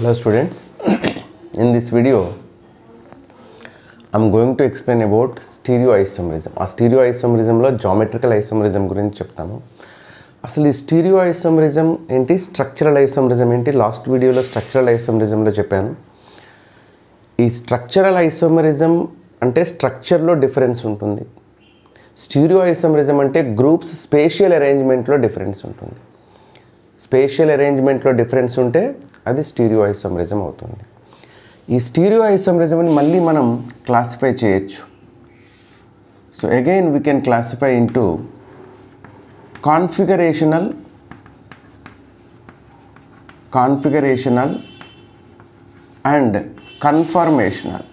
Hello students, in this video I'm going to explain about stereoisomerism. ఆ స్టీరియోఐసోమరిజంలో geometrical isomerism గురించి చెప్తాము అసలు ఈ స్టీరియో ఐసోమరిజం ఏంటి స్ట్రక్చరల్ ఐసోమరిజం ఏంటి లాస్ట్ వీడియోలో స్ట్రక్చరల్ ఐసోమరిజంలో చెప్పాను ఈ స్ట్రక్చరల్ ఐసోమరిజం అంటే స్ట్రక్చర్లో డిఫరెన్స్ ఉంటుంది స్టీరియో ఐసోమరిజం అంటే గ్రూప్స్ స్పేషియల్ అరేంజ్మెంట్లో డిఫరెన్స్ ఉంటుంది స్పేషియల్ అరేంజ్మెంట్లో డిఫరెన్స్ ఉంటే అది స్టీరియో ఐసోమరిజం అవుతుంది ఈ స్టీరియో ఐసోమరిజంని మళ్ళీ మనం క్లాసిఫై చేయొచ్చు so again we can classify into configurational configurational and conformational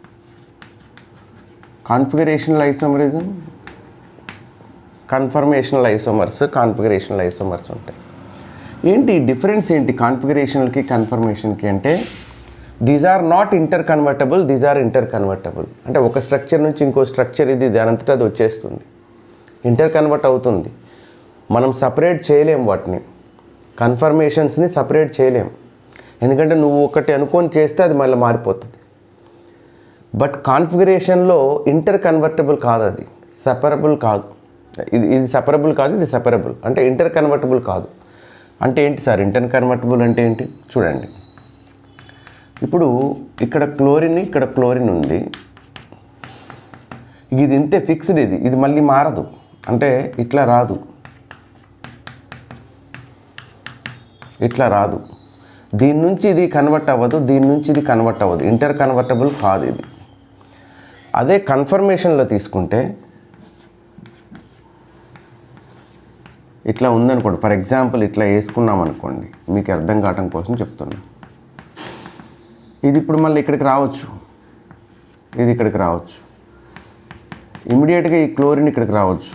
configurational isomerism conformational isomers configurational isomers ఉంటాయి ఏంటి డిఫరెన్స్ ఏంటి కాన్ఫిగరేషన్కి కన్ఫర్మేషన్కి అంటే these are not interconvertible these are interconvertible అంటే ఒక స్ట్రక్చర్ నుంచి ఇంకో స్ట్రక్చర్ ఇది దానంతటా అది వచ్చేస్తుంది ఇంటర్ కన్వర్ట్ అవుతుంది మనం సపరేట్ చేయలేం వాటిని కన్ఫర్మేషన్స్ని సపరేట్ చేయలేం ఎందుకంటే నువ్వు ఒకటి అనుకొని చేస్తే అది మళ్ళీ మారిపోతుంది బట్ కాన్ఫిగరేషన్లో ఇంటర్ కన్వర్టబుల్ కాదు అది సెపరబుల్ కాదు ఇది ఇది సెపరబుల్ కాదు ఇది సెపరబుల్ అంటే ఇంటర్ కన్వర్టబుల్ కాదు అంటే ఏంటి సార్ ఇంటర్ కన్వర్టబుల్ అంటే ఏంటి చూడండి ఇప్పుడు ఇక్కడ క్లోరిన్ ఇక్కడ క్లోరిన్ ఉంది ఇది ఇంతే ఫిక్స్డ్ ఇది ఇది మళ్ళీ మారదు అంటే ఇట్లా రాదు ఇట్లా రాదు దీని నుంచి ఇది కన్వర్ట్ అవ్వదు దీని నుంచి ఇది కన్వర్ట్ అవ్వదు ఇంటర్ కన్వర్టబుల్ కాదు ఇది అదే కన్ఫర్మేషన్లో తీసుకుంటే ఇట్లా ఉందనుకోండి ఫర్ ఎగ్జాంపుల్ ఇట్లా వేసుకున్నాం అనుకోండి మీకు అర్థం కావటం కోసం చెప్తున్నా ఇది ఇప్పుడు మళ్ళీ ఇక్కడికి రావచ్చు ఇది ఇక్కడికి రావచ్చు ఇమీడియట్గా ఈ క్లోరిన్ ఇక్కడికి రావచ్చు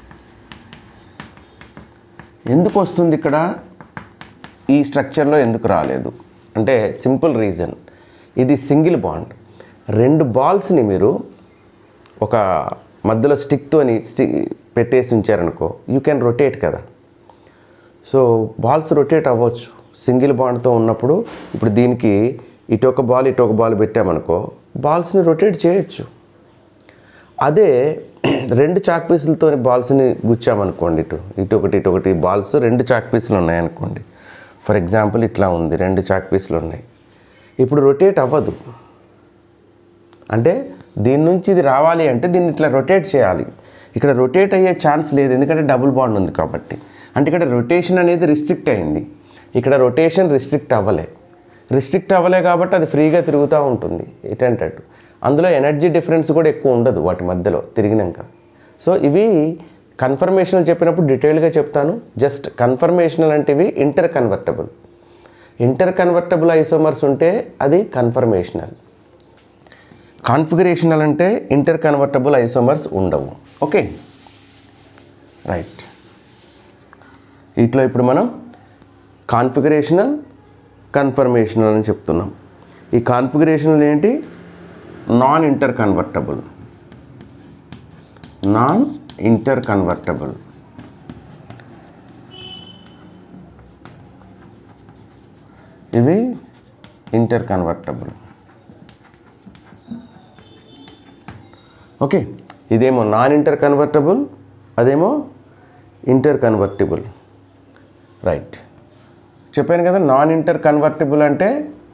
ఎందుకు వస్తుంది ఇక్కడ ఈ స్ట్రక్చర్లో ఎందుకు రాలేదు అంటే సింపుల్ రీజన్ ఇది సింగిల్ బాండ్ రెండు బాల్స్ని మీరు ఒక మధ్యలో స్టిక్తోని స్టి పెట్టేసి ఉంచారనుకో యూ కెన్ రొటేట్ కదా సో బాల్స్ రొటేట్ అవ్వచ్చు సింగిల్ బాండ్తో ఉన్నప్పుడు ఇప్పుడు దీనికి ఇటు ఒక బాల్ ఇటు ఒక బాల్ పెట్టామనుకో బాల్స్ని రొటేట్ చేయొచ్చు అదే రెండు చాక్ పీసులతో బాల్స్ని గుచ్చామనుకోండి ఇటు ఇటు ఒకటి ఇటు ఒకటి బాల్స్ రెండు చాక్ పీసులు ఉన్నాయనుకోండి ఫర్ ఎగ్జాంపుల్ ఇట్లా ఉంది రెండు చాక్ పీసులు ఉన్నాయి ఇప్పుడు రొటేట్ అవ్వదు అంటే దీని నుంచి ఇది రావాలి అంటే దీన్ని ఇట్లా రొటేట్ చేయాలి ఇక్కడ రొటేట్ అయ్యే ఛాన్స్ లేదు ఎందుకంటే డబుల్ బాండ్ ఉంది కాబట్టి అంటే ఇక్కడ రొటేషన్ అనేది రిస్ట్రిక్ట్ అయింది ఇక్కడ రొటేషన్ రిస్ట్రిక్ట్ అవ్వలే రిస్ట్రిక్ట్ అవ్వలే కాబట్టి అది ఫ్రీగా తిరుగుతూ ఉంటుంది ఏంటంటే అందులో ఎనర్జీ డిఫరెన్స్ కూడా ఎక్కువ ఉండదు వాటి మధ్యలో తిరిగినాక సో ఇవి కన్ఫర్మేషనల్ చెప్పినప్పుడు డీటెయిల్గా చెప్తాను జస్ట్ కన్ఫర్మేషనల్ అంటే ఇవి interconvertible interconvertible isomers ఉంటే అది కన్ఫర్మేషనల్ కాన్ఫిగరేషనల్ అంటే ఇంటర్ కన్వర్టబుల్ ఐసోమర్స్ ఉండవు ఓకే రైట్ ఇట్లా ఇప్పుడు మనం కాన్ఫిగరేషనల్ కన్ఫర్మేషనల్ అని చెప్తున్నాం ఈ కాన్ఫిగరేషనల్ ఏంటి non interconvertible non interconvertible ఇవి ఇంటర్ కన్వర్టబుల్ ఓకే ఇదేమో నాన్ ఇంటర్ కన్వర్టబుల్ అదేమో ఇంటర్ కన్వర్టిబుల్ రైట్ చెప్పాను కదా నాన్ ఇంటర్ కన్వర్టిబుల్ అంటే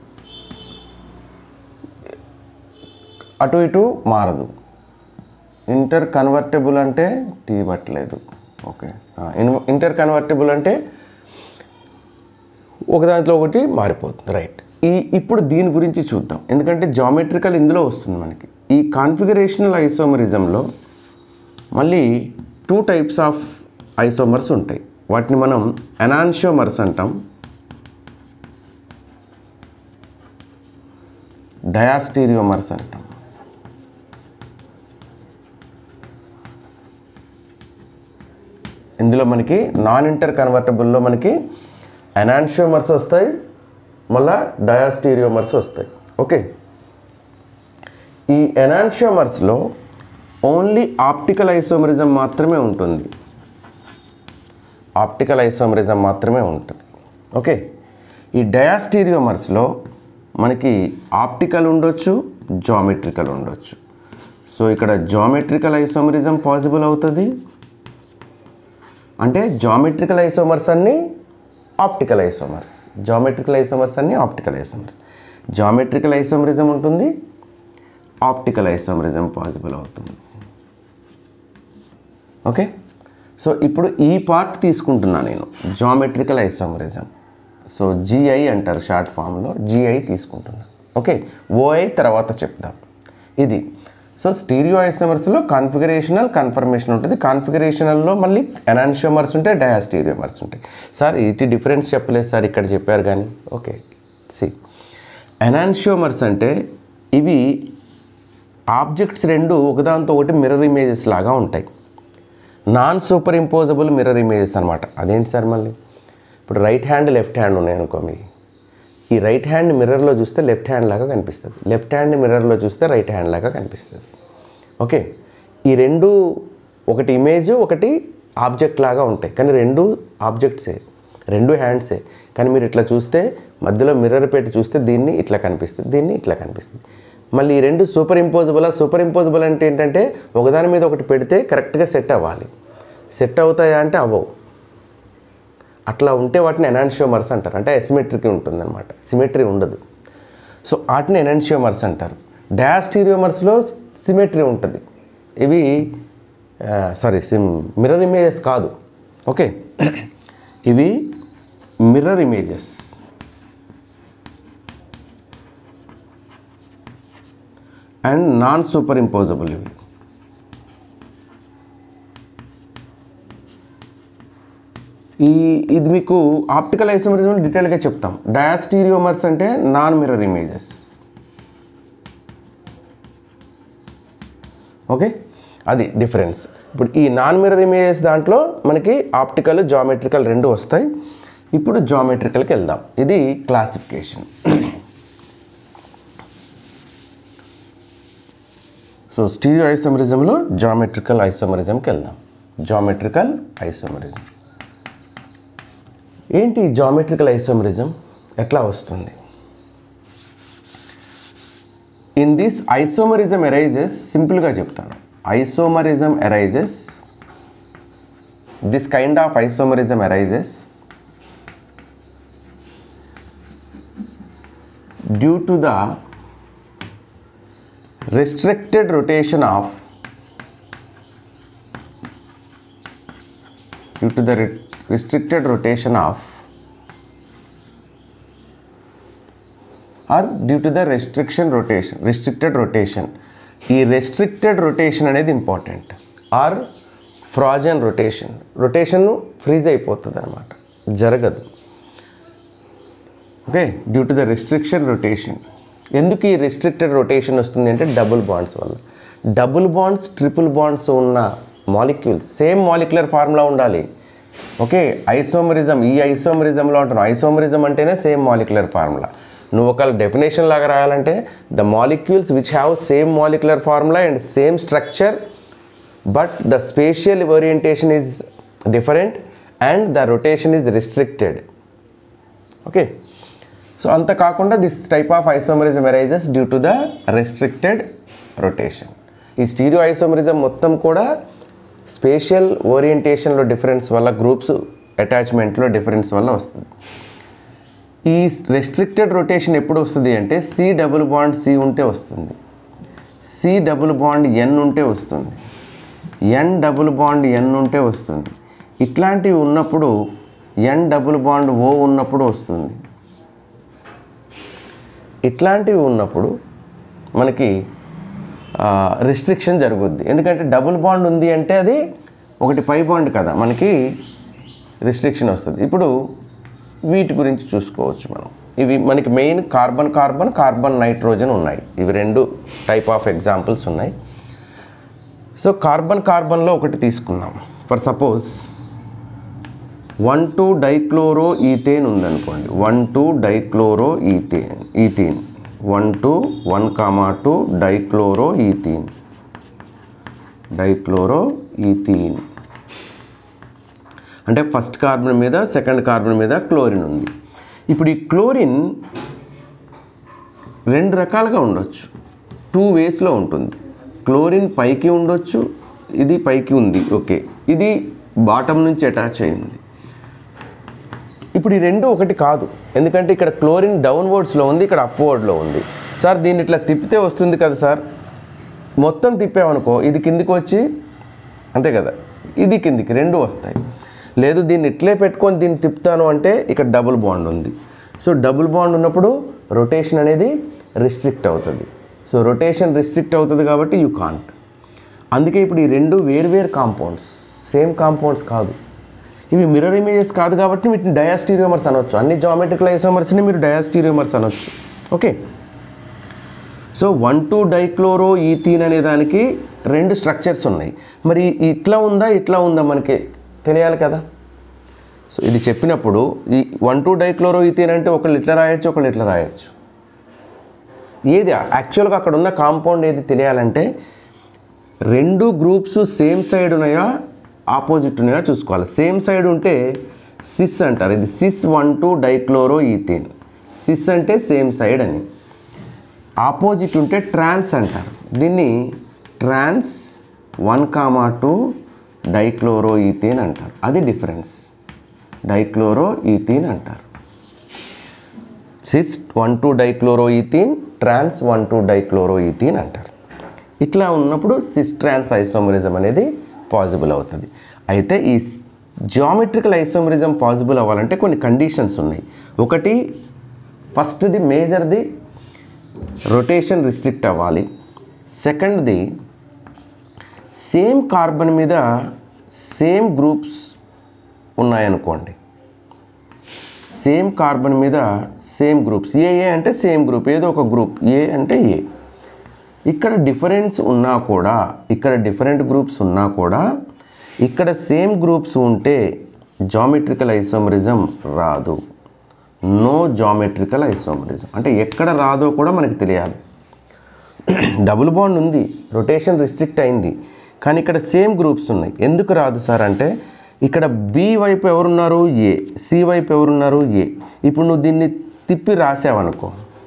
అటు ఇటు మారదు ఇంటర్ కన్వర్టబుల్ అంటే టీ పట్టలేదు ఓకే ఇంటర్ కన్వర్టబుల్ అంటే ఒక దాంట్లో ఒకటి మారిపోతుంది రైట్ ఈ ఇప్పుడు దీని గురించి చూద్దాం ఎందుకంటే జామెట్రికల్ ఇందులో వస్తుంది మనకి ఈ కాన్ఫిగరేషనల్ ఐసోమరిజంలో మళ్ళీ టూ టైప్స్ ఆఫ్ ఐసోమర్స్ ఉంటాయి వాటిని మనం ఎనాన్షియోమర్స్ అంటాం డయాస్టీరియోమర్స్ అంటాం ఇందులో మనకి నాన్ ఇంటర్ కన్వర్టబుల్లో మనకి ఎనాన్షియోమర్స్ వస్తాయి మళ్ళా డయాస్టీరియోమర్స్ వస్తాయి ఓకే ఈ ఎనాన్షియోమర్స్లో ఓన్లీ ఆప్టికల్ ఐసోమరిజం మాత్రమే ఉంటుంది ఆప్టికల్ ఐసోమరిజం మాత్రమే ఉంటుంది ఓకే ఈ డయాస్టీరియోమర్స్లో మనకి ఆప్టికల్ ఉండొచ్చు జామెట్రికల్ ఉండొచ్చు సో ఇక్కడ జామెట్రికల్ ఐసోమరిజం పాసిబుల్ అవుతుంది అంటే జామెట్రికల్ ఐసోమర్స్ అన్నీ ఆప్టికల్ ఐసోమర్స్ జామెట్రికల్ ఐసోమర్స్ అన్నీ ఆప్టికల్ ఐసోమర్స్ జామెట్రికల్ ఐసోమరిజం ఉంటుంది ఆప్టికల్ ఐసోమరిజం పాసిబుల్ అవుతుంది ఓకే సో ఇప్పుడు ఈ పార్ట్ తీసుకుంటున్నా నేను జామెట్రికల్ ఐసోమరిజం సో జిఐ అంటారు షార్ట్ ఫామ్లో జిఐ తీసుకుంటున్నా ఓకే ఓఐ తర్వాత చెప్దాం ఇది సో స్టీరియో ఐసోమర్స్లో కాన్ఫిగరేషనల్ కన్ఫర్మేషన్ ఉంటుంది కాన్ఫిగరేషనల్లో మళ్ళీ ఎనాన్షియోమర్స్ ఉంటాయి డయాస్టీరియోమర్స్ ఉంటాయి సార్ ఇటు డిఫరెన్స్ చెప్పలేదు సార్ ఇక్కడ చెప్పారు కానీ ఓకే సి ఎనాన్షియోమర్స్ అంటే ఇవి ఆబ్జెక్ట్స్ రెండు ఒకదాంతో ఒకటి మిర్రర్ ఇమేజెస్ లాగా ఉంటాయి non superimposable mirror images అనమాట అదేంటి సార్ మళ్ళీ ఇప్పుడు రైట్ హ్యాండ్ లెఫ్ట్ హ్యాండ్ ఉన్నాయనుకో మీ ఈ రైట్ హ్యాండ్ మిర్రర్లో చూస్తే లెఫ్ట్ హ్యాండ్ లాగా కనిపిస్తుంది లెఫ్ట్ హ్యాండ్ మిర్రర్లో చూస్తే రైట్ హ్యాండ్ లాగా కనిపిస్తుంది ఓకే ఈ రెండు ఒకటి ఇమేజ్ ఒకటి ఆబ్జెక్ట్ లాగా ఉంటాయి కానీ రెండు ఆబ్జెక్ట్సే రెండు హ్యాండ్సే కానీ మీరు ఇట్లా చూస్తే మధ్యలో మిర్రర్ పెట్టి చూస్తే దీన్ని ఇట్లా కనిపిస్తుంది దీన్ని ఇట్లా కనిపిస్తుంది మళ్ళీ ఈ రెండు సూపర్ ఇంపోజబుల్ సూపర్ ఇంపోజబుల్ అంటే ఏంటంటే ఒకదాని మీద ఒకటి పెడితే కరెక్ట్గా సెట్ అవ్వాలి సెట్ అవుతాయా అంటే అవ్వవు అట్లా ఉంటే వాటిని ఎనాన్షియోమర్స్ అంటారు అంటే ఎసిమెట్రిక్ ఉంటుందన్నమాట సిమెట్రీ ఉండదు సో వాటిని ఎనాన్షియోమర్స్ అంటారు డయాస్టీరియోమర్స్లో సిమెట్రీ ఉంటుంది ఇవి సారీ సిమ్ మిర్రర్ ఇమేజెస్ కాదు ఓకే ఇవి mirror images and non superimposable ఇవి ఈ ఇది మీకు ఆప్టికల్ ఐసోమరిజం డీటెయిల్గా చెప్తాం డయాస్టీరియోమర్స్ అంటే నాన్ మిర్రర్ ఇమేజెస్ ఓకే అది డిఫరెన్స్ ఇప్పుడు ఈ నాన్ మిర్రర్ ఇమేజెస్ దాంట్లో మనకి ఆప్టికల్ జామెట్రికల్ రెండు వస్తాయి ఇప్పుడు జామెట్రికల్కి వెళ్దాం ఇది క్లాసిఫికేషన్ సో స్టీరియో ఐసోమరిజంలో జామెట్రికల్ ఐసోమరిజంకి వెళ్దాం జామెట్రికల్ ఐసోమరిజం ఏంటి జామెట్రికల్ ఐసోమరిజం ఎట్లా వస్తుంది ఇన్ దిస్ ఐసోమరిజం ఎరైజెస్ సింపుల్గా చెప్తాను isomerism arises this kind of isomerism arises due to the restricted rotation of due to the re- restricted rotation of or due to the restriction rotation restricted rotation ఈ restricted rotation అనేది important or frozen rotation rotation freeze అయిపోతుంది అనమాట జరగదు okay due to the restriction rotation ఎందుకు ఈ restricted rotation వస్తుంది అంటే double bonds వల్ల డబుల్ బాండ్స్ ట్రిపుల్ బాండ్స్ ఉన్న మాలిక్యూల్స్ సేమ్ మాలిక్యులర్ ఫార్ములా ఉండాలి ఓకే ఐసోమరిజం ఈ ఐసోమరిజంలో అంటున్నాం ఐసోమరిజం అంటేనే సేమ్ మాలిక్యులర్ ఫార్ములా నువ్వు ఒక డెఫినేషన్ లాగా రాయాలంటే the molecules which have same molecular formula and same structure but the spatial orientation is different and the rotation is restricted okay so అంత కాకుండా this type of isomerism arises due to the restricted rotation ఈ stereo isomerism మొత్తం కూడా spatial ఓరియంటేషన్లో difference వల్ల groups అటాచ్మెంట్లో difference వల్ల వస్తుంది ఈ రెస్ట్రిక్టెడ్ రొటేషన్ ఎప్పుడు వస్తుంది అంటే సి డబుల్ బాండ్ సి ఉంటే వస్తుంది సి డబుల్ బాండ్ ఎన్ ఉంటే వస్తుంది ఎన్ డబుల్ బాండ్ ఎన్ ఉంటే వస్తుంది ఇట్లాంటివి ఉన్నప్పుడు ఎన్ డబుల్ బాండ్ ఓ ఉన్నప్పుడు వస్తుంది ఇట్లాంటివి ఉన్నప్పుడు మనకి రిస్ట్రిక్షన్ జరుగుద్ది ఎందుకంటే డబుల్ బాండ్ ఉంది అంటే అది ఒకటి పై బాండ్ కదా మనకి రిస్ట్రిక్షన్ వస్తుంది ఇప్పుడు వీటి గురించి చూసుకోవచ్చు మనం ఇవి మనకి main carbon carbon carbon nitrogen ఉన్నాయి ఇవి రెండు టైప్ ఆఫ్ ఎగ్జాంపుల్స్ ఉన్నాయి సో కార్బన్ కార్బన్లో ఒకటి తీసుకుందాం for suppose one two dichloro ethane ఉందనుకోండి one two dichloro ethane ethene one two one comma two dichloro ethene dichloro ethene అంటే ఫస్ట్ కార్బన్ మీద సెకండ్ కార్బన్ మీద క్లోరిన్ ఉంది ఇప్పుడు ఈ క్లోరిన్ రెండు రకాలుగా ఉండొచ్చు టూ వేస్లో ఉంటుంది క్లోరిన్ పైకి ఉండొచ్చు ఇది పైకి ఉంది ఓకే ఇది బాటమ్ నుంచి అటాచ్ అయింది ఇప్పుడు ఈ రెండు ఒకటి కాదు ఎందుకంటే ఇక్కడ క్లోరిన్ డౌన్వర్డ్స్లో ఉంది ఇక్కడ అప్వర్డ్లో ఉంది సార్ దీన్ని ఇట్లా తిప్పితే వస్తుంది కదా సార్ మొత్తం తిప్పామనుకో ఇది కిందికి వచ్చి అంతే కదా ఇది కిందికి రెండు వస్తాయి లేదు దీన్ని ఇట్లే పెట్టుకొని దీన్ని తిప్పుతాను అంటే ఇక్కడ డబుల్ బాండ్ ఉంది సో డబుల్ బాండ్ ఉన్నప్పుడు రొటేషన్ అనేది రిస్ట్రిక్ట్ అవుతుంది సో రొటేషన్ రిస్ట్రిక్ట్ అవుతుంది కాబట్టి యూ కాంట్ అందుకే ఇప్పుడు ఈ రెండు వేర్వేరు కాంపౌండ్స్ సేమ్ కాంపౌండ్స్ కాదు ఇవి మిర్రర్ ఇమేజెస్ కాదు కాబట్టి వీటిని డయాస్టీరియోమర్స్ అనొచ్చు అన్ని జామెట్రికల్ ఐసోమర్స్ని మీరు డయాస్టీరియోమర్స్ అనొచ్చు okay so one two dichloro ethene అనే దానికి రెండు స్ట్రక్చర్స్ ఉన్నాయి మరి ఇట్లా ఉందా ఇట్లా ఉందా మనకి తెలియాలి కదా సో ఇది చెప్పినప్పుడు ఈ వన్ టూ డైక్లోరో ఈథీన్ అంటే ఒకళ్ళు ఇట్లా రాయొచ్చు ఒకళ్ళు ఇట్లా రాయొచ్చు ఏది యాక్చువల్గా అక్కడ ఉన్న కాంపౌండ్ ఏది తెలియాలంటే రెండు గ్రూప్స్ సేమ్ సైడ్ ఉన్నాయా ఆపోజిట్ ఉన్నాయా చూసుకోవాలి సేమ్ సైడ్ ఉంటే సిస్ అంటారు ఇది cis one two dichloro ethane cis అంటే సేమ్ సైడ్ అని ఆపోజిట్ ఉంటే ట్రాన్స్ అంటారు దీన్ని trans one comma two dichloro ethane అంటారు అది డిఫరెన్స్ డైక్లోరో ఈథీన్ అంటారు cis one two dichloro ethene trans one two dichloro ethene అంటారు ఇట్లా ఉన్నప్పుడు సిస్ ట్రాన్స్ ఐసోమరిజం అనేది పాసిబుల్ అవుతుంది అయితే ఈ జామెట్రికల్ ఐసోమరిజం పాసిబుల్ అవ్వాలంటే కొన్ని కండిషన్స్ ఉన్నాయి ఒకటి ఫస్ట్ది మేజర్ది రొటేషన్ రిస్ట్రిక్ట్ అవ్వాలి సెకండ్ది సేమ్ కార్బన్ మీద సేమ్ గ్రూప్స్ ఉన్నాయనుకోండి సేమ్ కార్బన్ మీద సేమ్ గ్రూప్స్ ఏ ఏ అంటే సేమ్ గ్రూప్ ఏదో ఒక గ్రూప్ ఏ అంటే ఏ ఇక్కడ డిఫరెన్స్ ఉన్నా కూడా ఇక్కడ డిఫరెంట్ గ్రూప్స్ ఉన్నా కూడా ఇక్కడ సేమ్ గ్రూప్స్ ఉంటే జామెట్రికల్ ఐసోమరిజం రాదు నో జామెట్రికల్ ఐసోమరిజం అంటే ఎక్కడ రాదో కూడా మనకి తెలియాలి డబుల్ బాండ్ ఉంది రొటేషన్ రిస్ట్రిక్ట్ అయింది కానీ ఇక్కడ సేమ్ గ్రూప్స్ ఉన్నాయి ఎందుకు రాదు సార్ అంటే ఇక్కడ బి వైపు ఎవరున్నారు ఏ సి వైపు ఎవరున్నారు ఏ ఇప్పుడు నువ్వు దీన్ని తిప్పి రాసావనుకో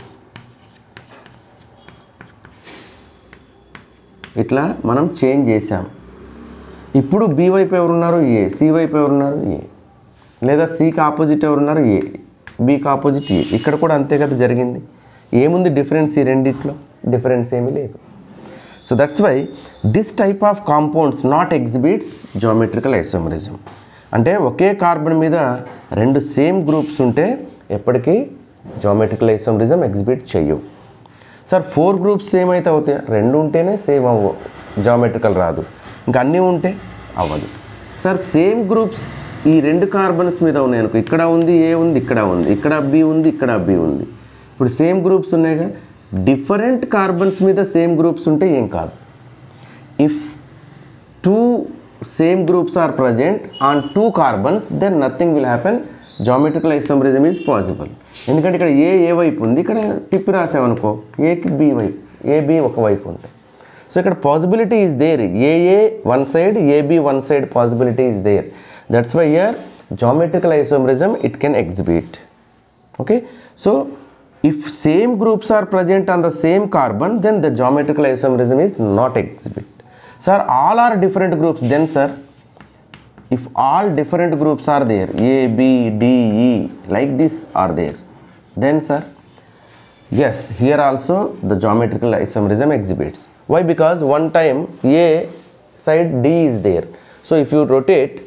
ఇట్లా మనం చేంజ్ చేసాం ఇప్పుడు బి వైపు ఎవరున్నారు ఏ సి వైపు ఎవరున్నారు ఏ లేదా సికి ఆపోజిట్ ఎవరున్నారు ఏ బికి ఆపోజిట్ ఏ ఇక్కడ కూడా అంతే కదా జరిగింది ఏముంది డిఫరెన్స్ ఈ రెండిట్లో డిఫరెన్స్ ఏమీ లేదు so that's why this type of compounds not exhibits geometrical isomerism అంటే ఒకే కార్బన్ మీద రెండు సేమ్ గ్రూప్స్ ఉంటే ఎప్పటికీ జామెట్రికల్ ఐసోమరిజం ఎగ్జిబిట్ చెయ్యవు సార్ ఫోర్ గ్రూప్స్ సేమ్ అయితే అవుతాయి రెండు ఉంటేనే సేమ్ అవ్వ జామెట్రికల్ రాదు ఇంకా అన్నీ ఉంటే అవ్వదు సార్ సేమ్ గ్రూప్స్ ఈ రెండు కార్బన్స్ మీద ఉన్నాయి అనుకో ఇక్కడ ఉంది ఏ ఉంది ఇక్కడ ఉంది ఇక్కడ బి ఉంది ఇక్కడ బి ఉంది ఇప్పుడు సేమ్ గ్రూప్స్ ఉన్నాయిగా డిఫరెంట్ కార్బన్స్ మీద సేమ్ గ్రూప్స్ ఉంటే ఏం కాదు if two same groups are present on two carbons then nothing will happen geometrical isomerism is possible ఎందుకంటే ఇక్కడ ఏ ఏ వైపు ఉంది ఇక్కడ తిప్పి రాసామనుకో ఏకి బి వైపు ఏ బి ఒక వైపు ఉంటాయి సో ఇక్కడ possibility is there AA one side AB one side possibility is there that's why here geometrical isomerism it can exhibit okay so if same groups are present on the same carbon then the geometrical isomerism is not exhibit sir all are different groups then sir if all different groups are there a b d e like this are there then sir yes here also the geometrical isomerism exhibits why because one time a side d is there so if you rotate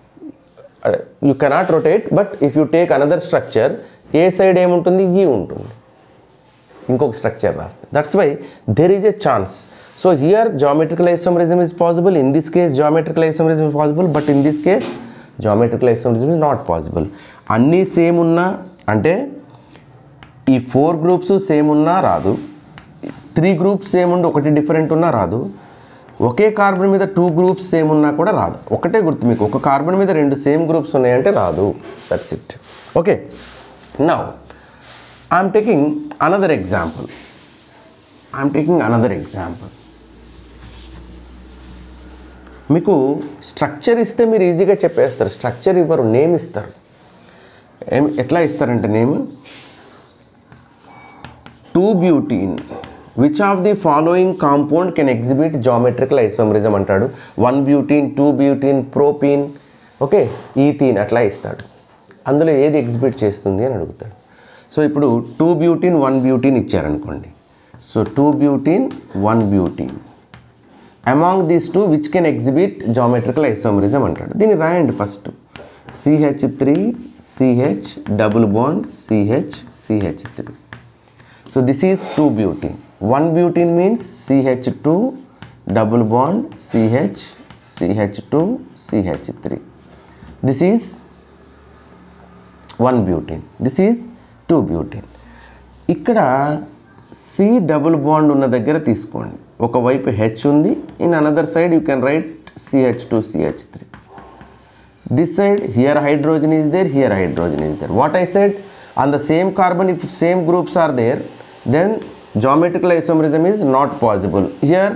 you cannot rotate but if you take another structure A side ఏముంటుంది ఈ ఉంటుంది ఇంకొక స్ట్రక్చర్ రాస్తే that's why there is a chance so here geometrical isomerism is possible in this case geometrical isomerism is possible but in this case geometrical isomerism is not possible అన్నీ సేమ్ ఉన్నా అంటే ఈ ఫోర్ గ్రూప్స్ సేమ్ ఉన్నా రాదు three groups same ఉండి ఒకటి different ఉన్నా రాదు ఒకే కార్బన్ మీద టూ గ్రూప్స్ సేమ్ ఉన్నా కూడా రాదు ఒకటే గుర్తు మీకు ఒక కార్బన్ మీద రెండు సేమ్ గ్రూప్స్ ఉన్నాయంటే రాదు that's it okay now I'm taking another example I'm taking another example మీకు స్ట్రక్చర్ ఇస్తే మీరు ఈజీగా చెప్పేస్తారు స్ట్రక్చర్ ఇవ్వరు నేమ్ ఇస్తారు ఏం ఎట్లా ఇస్తారంటే name two butene which of the following compound can exhibit geometrical isomerism అంటాడు one butene two butene propene okay ethene అట్లా ఇస్తాడు అందులో ఏది ఎగ్జిబిట్ చేస్తుంది అని అడుగుతాడు సో ఇప్పుడు టూ బ్యూటీన్ వన్ బ్యూటీన్ ఇచ్చారనుకోండి so two butene one butene among these two which can exhibit geometrical isomerism అంటాడు దీన్ని రాయండి first CH three CH double bond CH CH three so this is two butene one butene means CH two double bond CH CH two CH three this is one butene this is two butene ఇక్కడ C double bond ఉన్న దగ్గర తీసుకోండి ఒకవైపు H ఉంది in another side you can write CH two CH three this side here hydrogen is there here hydrogen is there what i said on the same carbon if same groups are there then geometrical isomerism is not possible here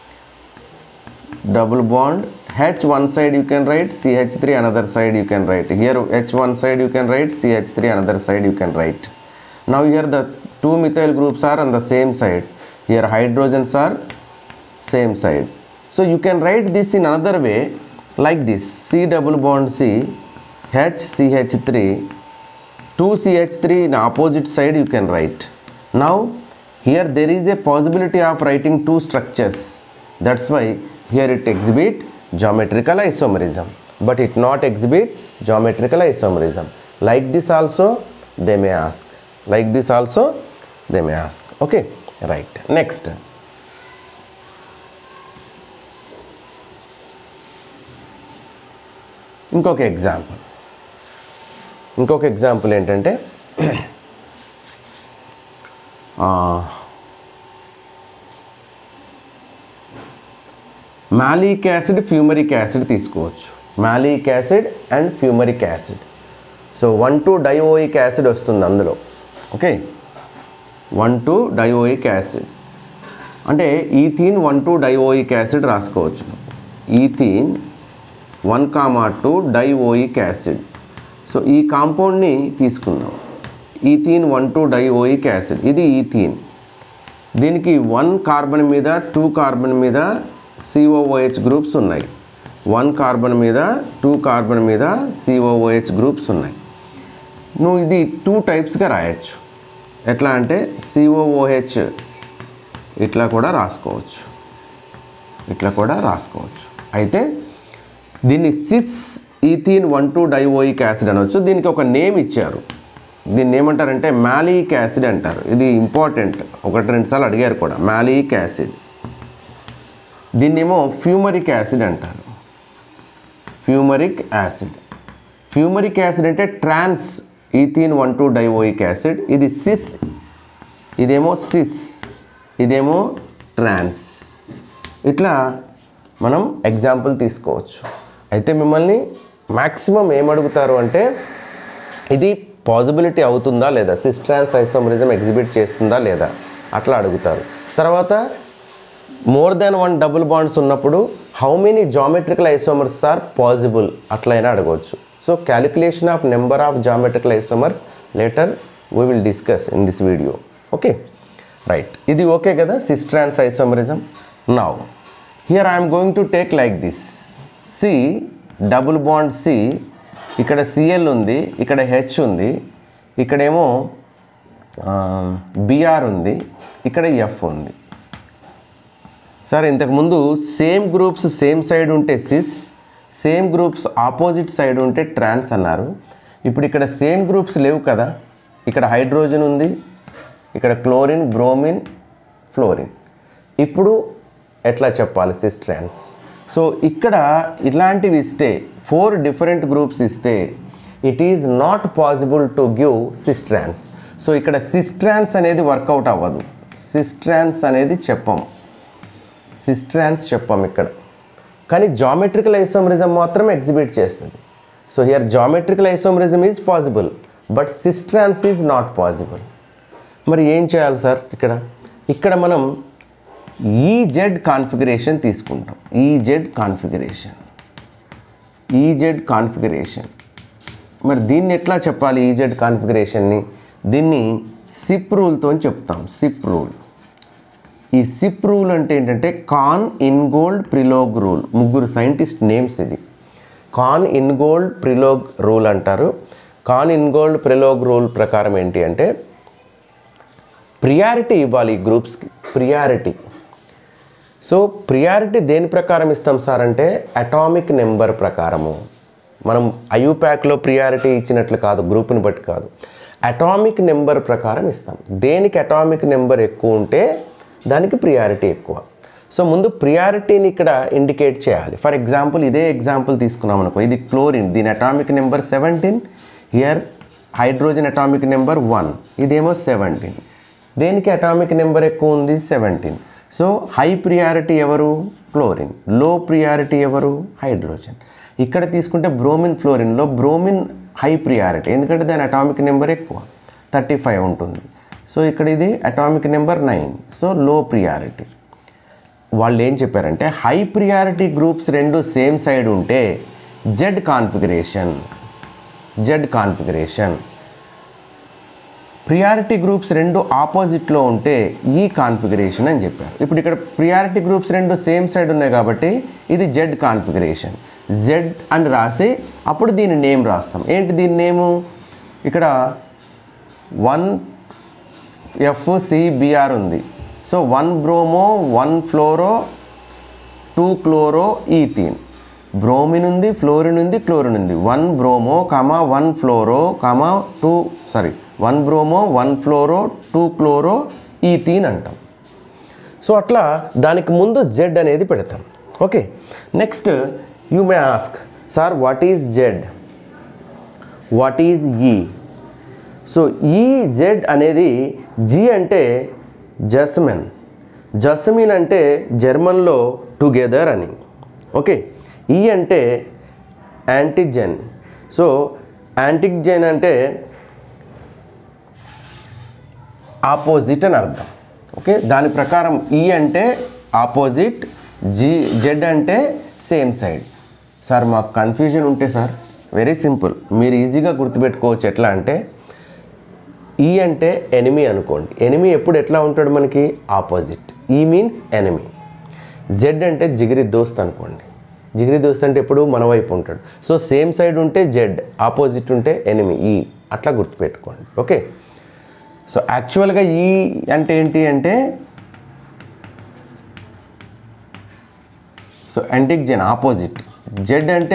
double bond h one side you can write ch3 another side you can write here h one side you can write ch3 another side you can write now here the two methyl groups are on the same side here hydrogens are same side so you can write this in another way like this c double bond c h ch3 2 ch3 in opposite side you can write now here there is a possibility of writing two structures that's why here it exhibit geometrical isomerism but it not exhibit geometrical isomerism like this also they may ask like this also they may ask okay right next ఇంకొక example ఇంకొక example ఏంటంటే malic acid fumaric acid తీసుకోవచ్చు malic acid and fumaric acid so one two dioic acid వస్తుంది అందులో okay one two dioic acid అంటే ethene one two dioic acid రాసుకోవచ్చు ethene one comma two dioic acid so ఈ కాంపౌండ్ని తీసుకుందాం ethene one two dioic acid ఇది ethene దీనికి one carbon మీద టూ కార్బన్ మీద సిఓఓహెచ్ గ్రూప్స్ ఉన్నాయి వన్ కార్బన్ మీద టూ కార్బన్ మీద సిఓఓహెచ్ గ్రూప్స్ ఉన్నాయి నువ్వు ఇది టూ టైప్స్గా రాయొచ్చు ఎట్లా అంటే సిఓఓహెచ్ ఇట్లా కూడా రాసుకోవచ్చు ఇట్లా కూడా రాసుకోవచ్చు అయితే దీన్ని cis ethene one two dioic acid అనవచ్చు దీనికి ఒక నేమ్ ఇచ్చారు దీన్ని ఏమంటారంటే మ్యాలిక్ యాసిడ్ అంటారు ఇది ఇంపార్టెంట్ ఒకటి రెండు సార్లు అడిగారు కూడా మ్యాలిక్ యాసిడ్ దీన్నేమో ఫ్యూమరిక్ యాసిడ్ అంటారు ఫ్యూమరిక్ యాసిడ్ ఫ్యూమరిక్ యాసిడ్ అంటే trans ethene one two dioic acid ఇది సిస్ ఇదేమో సిస్ ఇదేమో ట్రాన్స్ ఇట్లా మనం ఎగ్జాంపుల్ తీసుకోవచ్చు అయితే మిమ్మల్ని మ్యాక్సిమం ఏమడుగుతారు అంటే ఇది పాసిబిలిటీ అవుతుందా లేదా సిస్ట్రాన్స్ ఐసోమరిజం ఎగ్జిబిట్ చేస్తుందా లేదా అట్లా అడుగుతారు తర్వాత more than one double bonds ఉన్నప్పుడు how many geometrical isomers are possible అట్లయినా అడగవచ్చు so calculation of number of geometrical isomers later we will discuss in this video okay right ఇది ఓకే కదా cis trans isomerism now here I'm going to take like this C double bond C ఇక్కడ CL ఉంది ఇక్కడ H ఉంది ఇక్కడేమో BR ఉంది ఇక్కడ F ఉంది సార్ ఇంతకుముందు సేమ్ గ్రూప్స్ సేమ్ సైడ్ ఉంటే cis same groups opposite side ఉంటే ట్రాన్స్ అన్నారు ఇప్పుడు ఇక్కడ సేమ్ గ్రూప్స్ లేవు కదా ఇక్కడ హైడ్రోజన్ ఉంది ఇక్కడ క్లోరిన్ బ్రోమిన్ ఫ్లోరిన్ ఇప్పుడు ఎట్లా చెప్పాలి సిస్ ట్రాన్స్ సో ఇక్కడ ఇలాంటివి ఇస్తే ఫోర్ డిఫరెంట్ గ్రూప్స్ ఇస్తే it is not possible to give cis trans so ఇక్కడ సిస్ట్రాన్స్ అనేది వర్కౌట్ అవ్వదు సిస్ట్రాన్స్ అనేది చెప్పం సిస్ట్రాన్స్ చెప్పాం ఇక్కడ కానీ జామెట్రికల్ ఐసోమరిజం మాత్రం ఎగ్జిబిట్ చేస్తుంది so here geometrical isomerism is possible but cis trans is not possible మరి ఏం చేయాలి సార్ ఇక్కడ ఇక్కడ మనం ఈజెడ్ కాన్ఫిగరేషన్ తీసుకుంటాం ఈజెడ్ కాన్ఫిగరేషన్ ఈజెడ్ కాన్ఫిగరేషన్ మరి దీన్ని ఎట్లా చెప్పాలి ఈజెడ్ కాన్ఫిగరేషన్ని దీన్ని సిప్ రూల్తో చెప్తాం సిప్ రూల్ ఈ సిప్ రూల్ అంటే ఏంటంటే కాన్ ఇన్గోల్డ్ ప్రిలోగ్ రూల్ ముగ్గురు సైంటిస్ట్ నేమ్స్ ఇది కాన్ ఇన్గోల్డ్ ప్రిలోగ్ రూల్ అంటారు కాన్ ఇన్గోల్డ్ ప్రిలోగ్ రూల్ ప్రకారం ఏంటి అంటే ప్రియారిటీ ఇవ్వాలి ఈ గ్రూప్స్కి ప్రియారిటీ సో ప్రియారిటీ దేని ప్రకారం ఇస్తాం సార్ అంటే అటామిక్ నెంబర్ ప్రకారము మనం ఐయూప్యాక్లో ప్రియారిటీ ఇచ్చినట్లు కాదు గ్రూప్ని బట్టి కాదు అటామిక్ నెంబర్ ప్రకారం ఇస్తాం దేనికి అటామిక్ నెంబర్ ఎక్కువ ఉంటే దానికి ప్రియారిటీ ఎక్కువ సో ముందు ప్రియారిటీని ఇక్కడ ఇండికేట్ చేయాలి ఫర్ ఎగ్జాంపుల్ ఇదే ఎగ్జాంపుల్ తీసుకున్నాం అనుకో ఇది క్లోరిన్ దీని atomic number seventeen here hydrogen atomic number one ఇదేమో సెవెంటీన్ దేనికి అటామిక్ నెంబర్ ఎక్కువ ఉంది సెవెంటీన్ సో హై ప్రియారిటీ ఎవరు క్లోరిన్ లో ప్రియారిటీ ఎవరు హైడ్రోజన్ ఇక్కడ తీసుకుంటే బ్రోమిన్ ఫ్లోరిన్లో బ్రోమిన్ హై ప్రియారిటీ ఎందుకంటే దాని అటామిక్ నెంబర్ ఎక్కువ థర్టీ ఫైవ్ ఉంటుంది సో ఇక్కడ ఇది atomic number nine so low priority వాళ్ళు ఏం చెప్పారంటే హై ప్రియారిటీ గ్రూప్స్ రెండు సేమ్ సైడ్ ఉంటే Z configuration Z configuration priority groups రెండు ఆపోజిట్లో ఉంటే ఈ కాన్ఫిగరేషన్ అని చెప్పారు ఇప్పుడు ఇక్కడ ప్రియారిటీ గ్రూప్స్ రెండు సేమ్ సైడ్ ఉన్నాయి కాబట్టి ఇది జెడ్ కాన్ఫిగరేషన్ జెడ్ అని రాసి అప్పుడు దీని నేమ్ రాస్తాం ఏంటి దీని నేము ఇక్కడ వన్ ఎఫ్సిబిఆర్ ఉంది so one bromo one fluoro two chloro ethene bromine ఉంది ఫ్లోరిన్ ఉంది క్లోరిన్ ఉంది one bromo comma one fluoro comma two sorry one bromo one fluoro two chloro ethene అంటాం సో అట్లా దానికి ముందు జెడ్ అనేది పెడతాం okay next you may ask sir what is Z what is E so E Z అనేది Z అంటే zusammen Jasmine అంటే జర్మన్లో together అని ఓకే ఈ అంటే యాంటిజెన్ సో యాంటిజెన్ అంటే ఆపోజిట్ అని అర్థం ఓకే దాని ప్రకారం ఈ అంటే ఆపోజిట్ జీ జెడ్ అంటే సేమ్ సైడ్ సార్ మాకు కన్ఫ్యూజన్ ఉంటే సార్ వెరీ సింపుల్ మీరు ఈజీగా గుర్తుపెట్టుకోవచ్చు ఎట్లా అంటే ఈ అంటే ఎనిమి అనుకోండి ఎనిమి ఎప్పుడు ఎట్లా ఉంటాడు మనకి ఆపోజిట్ ఈ మీన్స్ ఎనిమి జెడ్ అంటే జిగిరి దోస్త్ అనుకోండి జిగిరి దోస్త్ అంటే ఎప్పుడు మన వైపు ఉంటాడు సో సేమ్ సైడ్ ఉంటే జెడ్ ఆపోజిట్ ఉంటే ఎనిమి ఈ అట్లా గుర్తుపెట్టుకోండి ఓకే సో యాక్చువల్గా ఈ అంటే ఏంటి అంటే సో యాంటిక్జెన్ ఆపోజిట్ జెడ్ అంటే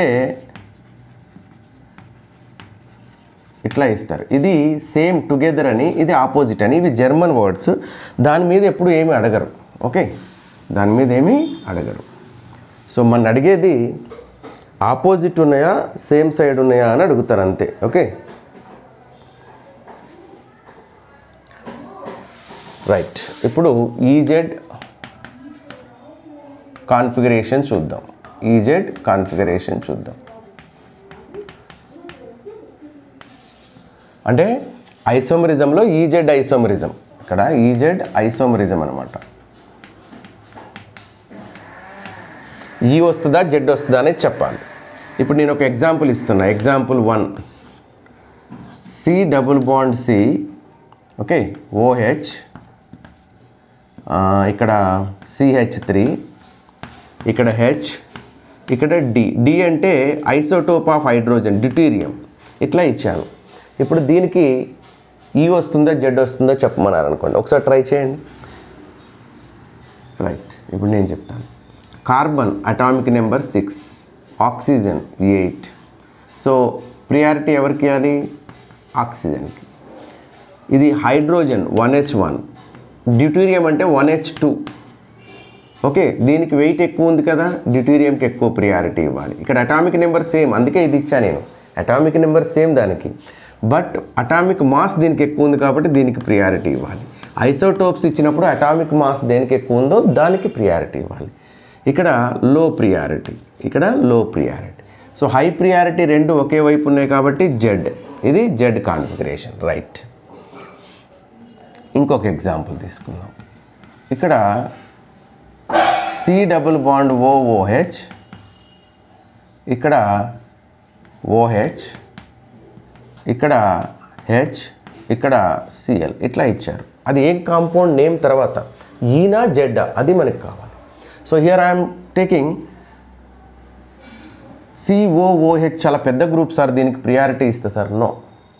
ఇట్లా ఇస్తారు ఇది సేమ్ టుగెదర్ అని ఇది ఆపోజిట్ అని ఇవి జర్మన్ వర్డ్స్ దాని మీద ఎప్పుడు ఏమి అడగరు ఓకే దాని మీద ఏమీ అడగరు సో మన అడిగేది ఆపోజిట్ ఉన్నాయా సేమ్ సైడ్ ఉన్నాయా అని అడుగుతారు అంతే ఓకే రైట్ ఇప్పుడు ఈజెడ్ కాన్ఫిగరేషన్ చూద్దాం ఈజెడ్ కాన్ఫిగరేషన్ చూద్దాం అంటే ఐసోమరిజంలో ఈజెడ్ ఐసోమరిజం ఇక్కడ ఈజెడ్ ఐసోమరిజం అనమాట ఈ వస్తుందా జెడ్ వస్తుందా అనేది చెప్పాలి ఇప్పుడు నేను ఒక ఎగ్జాంపుల్ ఇస్తున్నా example one C double bond C okay OH ఇక్కడ సిహెచ్ త్రీ ఇక్కడ హెచ్ ఇక్కడ డి డి అంటే ఐసోటోప్ ఆఫ్ హైడ్రోజన్ డ్యూటీరియం ఇట్లా ఇచ్చాను ఇప్పుడు దీనికి ఈ వస్తుందా జెడ్ వస్తుందా చెప్పమన్నారు అనుకోండి ఒకసారి ట్రై చేయండి రైట్ ఇప్పుడు నేను చెప్తాను carbon atomic number six oxygen eight so priority ఎవరికి ఇవ్వాలి ఆక్సిజన్కి ఇది hydrogen one H one deuterium అంటే వన్ హెచ్ టూ ఓకే దీనికి వెయిట్ ఎక్కువ ఉంది కదా డ్యూటీరియంకి ఎక్కువ ప్రియారిటీ ఇవ్వాలి ఇక్కడ అటామిక్ నెంబర్ సేమ్ అందుకే ఇది ఇచ్చా నేను అటామిక్ నెంబర్ సేమ్ దానికి బట్ అటామిక్ మాస్ దీనికి ఎక్కువ ఉంది కాబట్టి దీనికి ప్రియారిటీ ఇవ్వాలి ఐసోటోప్స్ ఇచ్చినప్పుడు అటామిక్ మాస్ దేనికి ఎక్కువ ఉందో దానికి ప్రియారిటీ ఇవ్వాలి ఇక్కడ లో ప్రియారిటీ ఇక్కడ లో ప్రియారిటీ సో హై ప్రియారిటీ రెండు ఒకే వైపు ఉన్నాయి కాబట్టి జెడ్ ఇది జెడ్ కాన్ఫిగరేషన్ రైట్ ఇంకొక ఎగ్జాంపుల్ తీసుకుందాం ఇక్కడ సి డబుల్ బాండ్ ఓఓహెచ్ ఇక్కడ ఓహెచ్ ఇక్కడ హెచ్ ఇక్కడ సిఎల్ ఇట్లా ఇచ్చారు అది ఏం కాంపౌండ్ నేమ్ తర్వాత ఈనా జెడ్డా అది మనకి కావాలి so here I'm taking COOH చాలా పెద్ద గ్రూప్ సార్ దీనికి ప్రియారిటీ ఇస్తే సార్ నో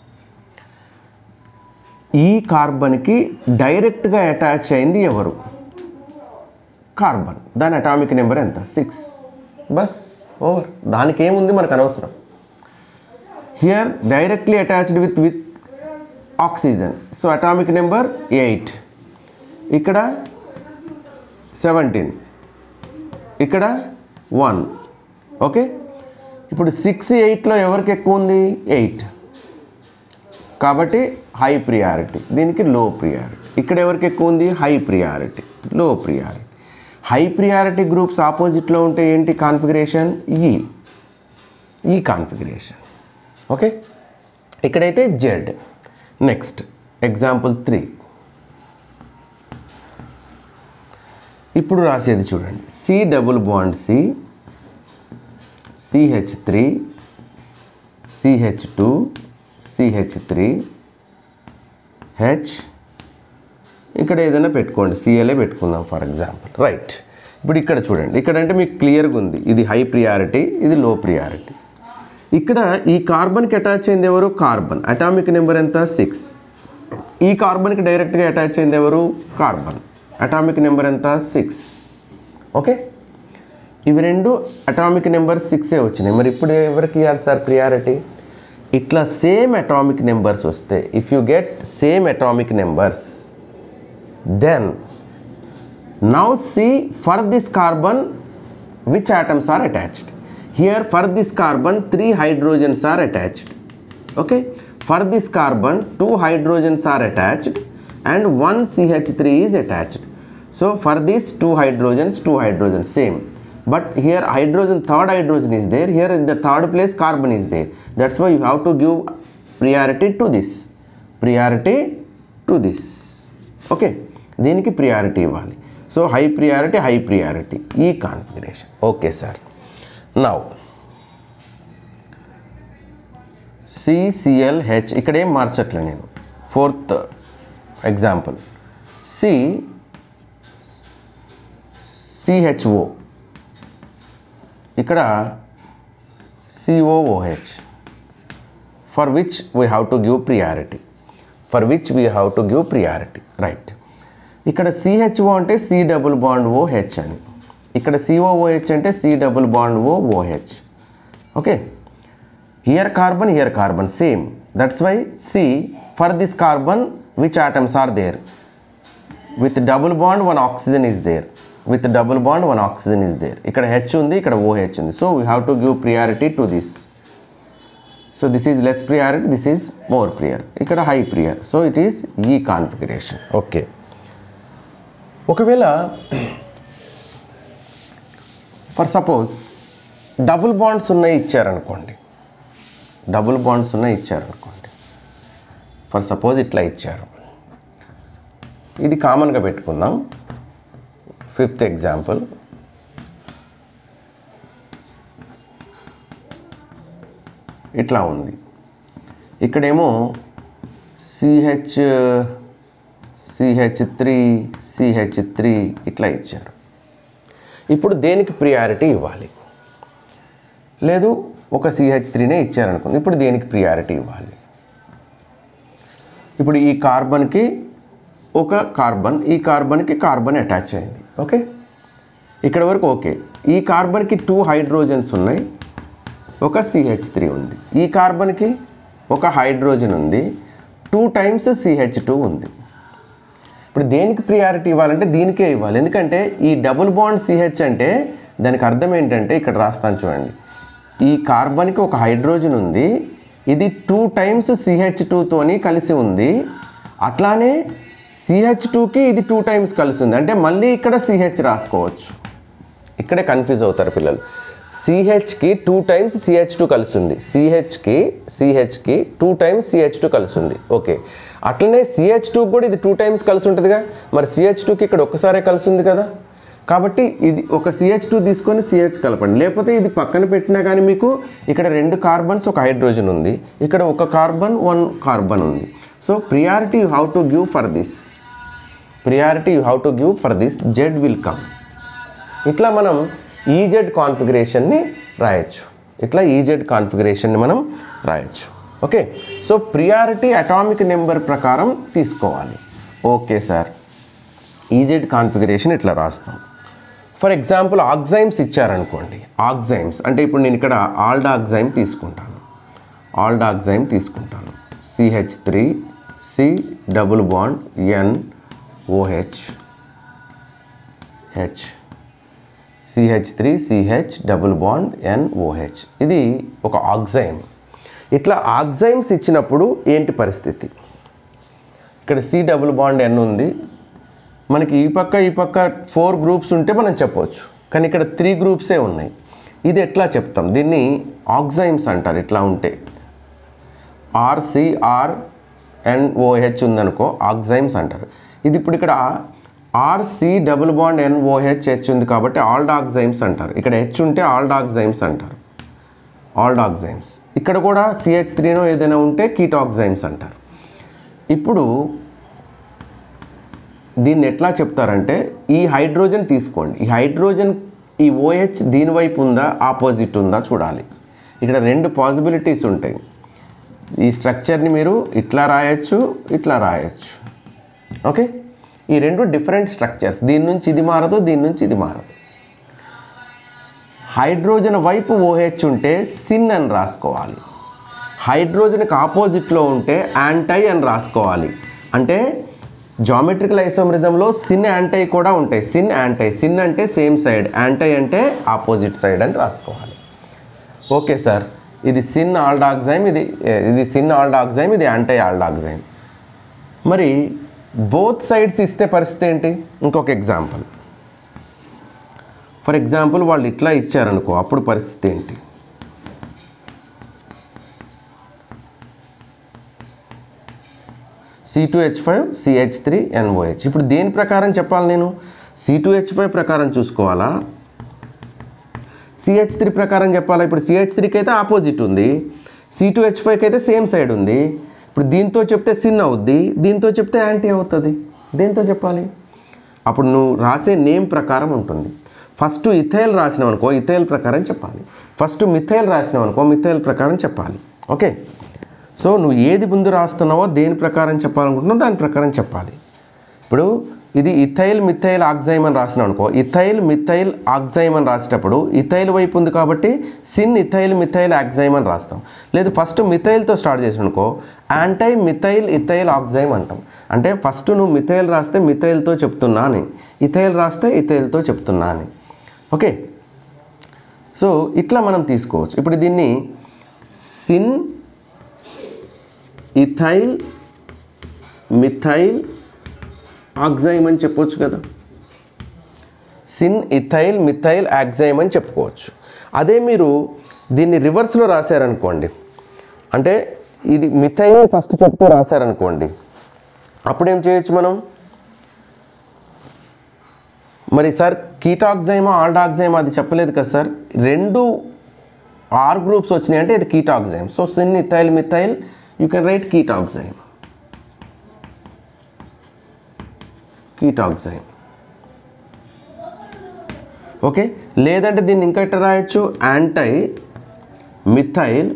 ఈ కార్బన్కి డైరెక్ట్గా అటాచ్ అయింది ఎవరు కార్బన్ దాని అటామిక్ నెంబర్ ఎంత సిక్స్ బస్ ఓవర్ దానికి ఏముంది మనకు అనవసరం here directly attached with with oxygen so atomic number eight ఇక్కడ సెవెంటీన్ ఇక్కడ వన్ ఓకే ఇప్పుడు సిక్స్ ఎయిట్లో ఎవరికి ఎక్కువ ఉంది ఎయిట్ కాబట్టి హై ప్రియారిటీ దీనికి లో ప్రియారిటీ ఇక్కడ ఎవరికి ఎక్కువ ఉంది high priority low priority high priority groups ఆపోజిట్లో ఉంటే ఏంటి కాన్ఫిగరేషన్ ఈ ఈ కాన్ఫిగరేషన్ ఓకే ఇక్కడైతే జెడ్ నెక్స్ట్ ఎగ్జాంపుల్ త్రీ ఇప్పుడు రాసేది చూడండి C double bond C CH three CH two CH three H ఇక్కడ ఏదైనా పెట్టుకోండి సిఎల్ఏ పెట్టుకుందాం ఫర్ ఎగ్జాంపుల్ రైట్ ఇప్పుడు ఇక్కడ చూడండి ఇక్కడ అంటే మీకు క్లియర్గా ఉంది ఇది హై ప్రియారిటీ ఇది లో ప్రియారిటీ ఇక్కడ ఈ కార్బన్కి అటాచ్ అయింది ఎవరు కార్బన్ అటామిక్ నెంబర్ ఎంత సిక్స్ ఈ కార్బన్కి డైరెక్ట్గా అటాచ్ అయింది ఎవరు కార్బన్ అటామిక్ నెంబర్ ఎంత సిక్స్ ఓకే ఇవి రెండు అటామిక్ నెంబర్ సిక్సే వచ్చినాయి మరి ఇప్పుడు ఎవరికి ఇవ్వాలి సార్ ప్రియారిటీ ఇట్లా సేమ్ అటామిక్ నెంబర్స్ వస్తే if you get same atomic numbers then now see for this carbon which atoms are attached here for this carbon three hydrogens are attached okay for this carbon two hydrogens are attached and one ch3 is attached so for this two hydrogens two hydrogens same but here hydrogen third hydrogen is there here in the third place carbon is there that's why you have to give priority to this priority to this okay దీనికి priority ఇవ్వాలి so high priority high priority ఈ configuration okay sir now CCLH ఇక్కడ ఏం మార్చట్లే నేను fourth example C CHO ఇక్కడ COOH for which we have to give priority for which we have to give priority right ఇక్కడ CHO అంటే C double bond O H అని ఇక్కడ COOH అంటే C double bond O OH okay here carbon here carbon same that's why C for this carbon which atoms are there with double bond one oxygen is there with double bond one oxygen is there ఇక్కడ H ఉంది ఇక్కడ OH ఉంది so we have to give priority to this so this is less priority this is more prior ఇక్కడ high prior so it is ఈ configuration okay ఒకవేళ for suppose double bonds ఉన్నాయి ఇచ్చారనుకోండి double bonds ఉన్నాయి ఇచ్చారనుకోండి for suppose ఇట్లా ఇచ్చారు ఇది కామన్గా పెట్టుకుందాం ఫిఫ్త్ ఎగ్జాంపుల్ ఇట్లా ఉంది ఇక్కడేమో CH CH three CH three ఇట్లా ఇచ్చారు ఇప్పుడు దేనికి ప్రియారిటీ ఇవ్వాలి లేదు ఒక సిహెచ్ త్రీనే ఇచ్చారనుకుంది ఇప్పుడు దేనికి ప్రియారిటీ ఇవ్వాలి ఇప్పుడు ఈ కార్బన్కి ఒక కార్బన్ ఈ కార్బన్కి కార్బన్ అటాచ్ అయింది ఓకే ఇక్కడ వరకు ఓకే ఈ కార్బన్కి టూ హైడ్రోజన్స్ ఉన్నాయి ఒక సిహెచ్ త్రీ ఉంది ఈ కార్బన్కి ఒక హైడ్రోజన్ ఉంది టూ టైమ్స్ సిహెచ్ టూ ఉంది ఇప్పుడు దేనికి ప్రియారిటీ ఇవ్వాలంటే దీనికే ఇవ్వాలి ఎందుకంటే ఈ డబుల్ బాండ్ సిహెచ్ అంటే దానికి అర్థం ఏంటంటే ఇక్కడ రాస్తాను చూడండి ఈ కార్బన్కి ఒక హైడ్రోజన్ ఉంది ఇది టూ టైమ్స్ సిహెచ్ టూతోని కలిసి ఉంది అట్లానే సిహెచ్ టూకి ఇది టూ టైమ్స్ కలిసి ఉంది అంటే మళ్ళీ ఇక్కడ సిహెచ్ రాసుకోవచ్చు ఇక్కడే కన్ఫ్యూజ్ అవుతారు పిల్లలు సిహెచ్కి టూ టైమ్స్ సిహెచ్ టూ కలిసింది సిహెచ్కి సిహెచ్కి టూ టైమ్స్ సిహెచ్ టూ కలిసింది ఓకే అట్లనే సిహెచ్ టూ కూడా ఇది టూ టైమ్స్ కలిసి ఉంటుందిగా మరి సిహెచ్ టూకి ఇక్కడ ఒక్కసారే కలిసి ఉంది కదా కాబట్టి ఇది ఒక సిహెచ్ టూ తీసుకొని సిహెచ్ కలపండి లేకపోతే ఇది పక్కన పెట్టినా కానీ మీకు ఇక్కడ రెండు కార్బన్స్ ఒక హైడ్రోజన్ ఉంది ఇక్కడ ఒక కార్బన్ వన్ కార్బన్ ఉంది so priority you how to give for this priority you how to give for this Z will come ఇట్లా మనం ఈజెడ్ కాన్ఫిగరేషన్ని రాయొచ్చు ఇట్లా ఈజెడ్ కాన్ఫిగరేషన్ని మనం రాయొచ్చు okay so priority atomic number ప్రకారం తీసుకోవాలి ఓకే సార్ ఈజెడ్ కాన్ఫిగరేషన్ ఇట్లా రాస్తాం ఫర్ ఎగ్జాంపుల్ ఆక్సైమ్స్ ఇచ్చారనుకోండి ఆక్సైమ్స్ అంటే ఇప్పుడు నేను ఇక్కడ ఆల్డాక్సైమ్ తీసుకుంటాను ఆల్డాక్సైమ్ తీసుకుంటాను CH three C double bond N OH H CH three CH double bond NOH ఇది ఒక ఆక్సైమ్ ఇట్లా ఆక్సైమ్స్ ఇచ్చినప్పుడు ఏంటి పరిస్థితి ఇక్కడ సి డబుల్ బాండ్ ఎన్ ఉంది మనకి ఈ పక్క ఈ పక్క ఫోర్ గ్రూప్స్ ఉంటే మనం చెప్పవచ్చు కానీ ఇక్కడ త్రీ గ్రూప్సే ఉన్నాయి ఇది ఎట్లా చెప్తాం దీన్ని ఆక్సైమ్స్ అంటారు ఇట్లా ఉంటే ఆర్సిఆర్ ఎన్ఓహెచ్ ఉందనుకో ఆక్సైమ్స్ అంటారు ఇది ఇప్పుడు ఇక్కడ RC double bond NOH H ఉంది కాబట్టి ఆల్డాక్సైమ్స్ అంటారు ఇక్కడ హెచ్ ఉంటే ఆల్డాక్సైమ్స్ అంటారు ఆల్డాక్సైమ్స్ ఇక్కడ కూడా సిహెచ్ త్రీనో ఏదైనా ఉంటే కీటాక్సైమ్స్ అంటారు ఇప్పుడు దీన్ని ఎట్లా చెప్తారంటే ఈ హైడ్రోజన్ తీసుకోండి ఈ హైడ్రోజన్ ఈ ఓహెచ్ దీని వైపు ఉందా ఆపోజిట్ ఉందా చూడాలి ఇక్కడ రెండు పాసిబిలిటీస్ ఉంటాయి ఈ స్ట్రక్చర్ని మీరు ఇట్లా రాయొచ్చు ఇట్లా రాయొచ్చు ఓకే ఈ రెండు డిఫరెంట్ స్ట్రక్చర్స్ దీని నుంచి ఇది మారదు దీని నుంచి ఇది మారదు హైడ్రోజన్ వైపు ఓహెచ్ ఉంటే సిన్ అని రాసుకోవాలి హైడ్రోజన్కి ఆపోజిట్లో ఉంటే యాంటై అని రాసుకోవాలి అంటే జామెట్రికల్ ఐసోమరిజంలో సిన్ యాంటై కూడా ఉంటాయి సిన్ యాంటై సిన్ అంటే సేమ్ సైడ్ యాంటై అంటే ఆపోజిట్ సైడ్ అని రాసుకోవాలి ఓకే సార్ ఇది సిన్ ఆల్డాక్సైమ్ ఇది ఇది సిన్ ఆల్డాక్సైమ్ ఇది యాంటై ఆల్డాక్సైమ్ మరి బోత్ సైడ్స్ ఇస్తే పరిస్థితి ఏంటి ఇంకొక ఎగ్జాంపుల్ ఫర్ ఎగ్జాంపుల్ వాళ్ళు ఇట్లా ఇచ్చారనుకో అప్పుడు పరిస్థితి ఏంటి C two H five CH three NOH ఇప్పుడు దేని ప్రకారం చెప్పాలి నేను సి టూ హెచ్ ఫైవ్ ప్రకారం చూసుకోవాలా సిహెచ్ త్రీ ప్రకారం చెప్పాలా ఇప్పుడు సిహెచ్ త్రీకి అయితే ఆపోజిట్ ఉంది సి టూ హెచ్ ఫైవ్కి అయితే సేమ్ సైడ్ ఉంది ఇప్పుడు దీంతో చెప్తే సిన్ అవుద్ది దీంతో చెప్తే యాంటీ అవుతుంది దేంతో చెప్పాలి అప్పుడు నువ్వు రాసే నేమ్ ప్రకారం ఉంటుంది ఫస్ట్ ఇథైల్ రాసినావు అనుకో ఇథైల్ ప్రకారం చెప్పాలి ఫస్ట్ మిథైల్ రాసినావు అనుకో మిథైల్ ప్రకారం చెప్పాలి ఓకే సో నువ్వు ఏది ముందు రాస్తున్నావో దేని ప్రకారం చెప్పాలనుకుంటున్నావు దాని ప్రకారం చెప్పాలి ఇప్పుడు ఇది ఇథైల్ మిథైల్ ఆక్సైమ్ అని రాసినావు అనుకో ఇథైల్ మిథైల్ ఆక్సైమ్ అని రాసేటప్పుడు ఇథైల్ వైపు ఉంది కాబట్టి సిన్ ఇథైల్ మిథైల్ ఆక్సైమ్ అని రాస్తాం లేదు ఫస్ట్ మిథైల్తో స్టార్ట్ చేసిన అనుకో యాంటై మిథైల్ ఇథైల్ ఆక్సైమ్ అంటాం అంటే ఫస్ట్ నువ్వు మిథైల్ రాస్తే మిథైల్తో చెప్తున్నా అని ఇథైల్ రాస్తే ఇథైల్తో చెప్తున్నా అని ఓకే సో ఇట్లా మనం తీసుకోవచ్చు ఇప్పుడు దీన్ని సిన్ ఇథైల్ మిథైల్ ఆక్సైమ్ అని చెప్పొచ్చు కదా సిన్ ఇథైల్ మిథైల్ ఆక్సైమ్ అని చెప్పుకోవచ్చు అదే మీరు దీన్ని రివర్స్లో రాశారనుకోండి అంటే ఇది మిథైల్ ఫస్ట్ చెప్తూ రాశారనుకోండి అప్పుడు ఏం చేయొచ్చు మనం మరి సార్ కీటాక్సైమా ఆల్డాక్సైమ్ అది చెప్పలేదు కదా సార్ రెండు ఆర్ గ్రూప్స్ వచ్చినాయి అంటే ఇది ketoxime so syn ethyl methyl you can write ketoxime ketoxime okay లేదంటే దీన్ని ఇంకా ఎట్లా రాయొచ్చు యాంటై మిథైల్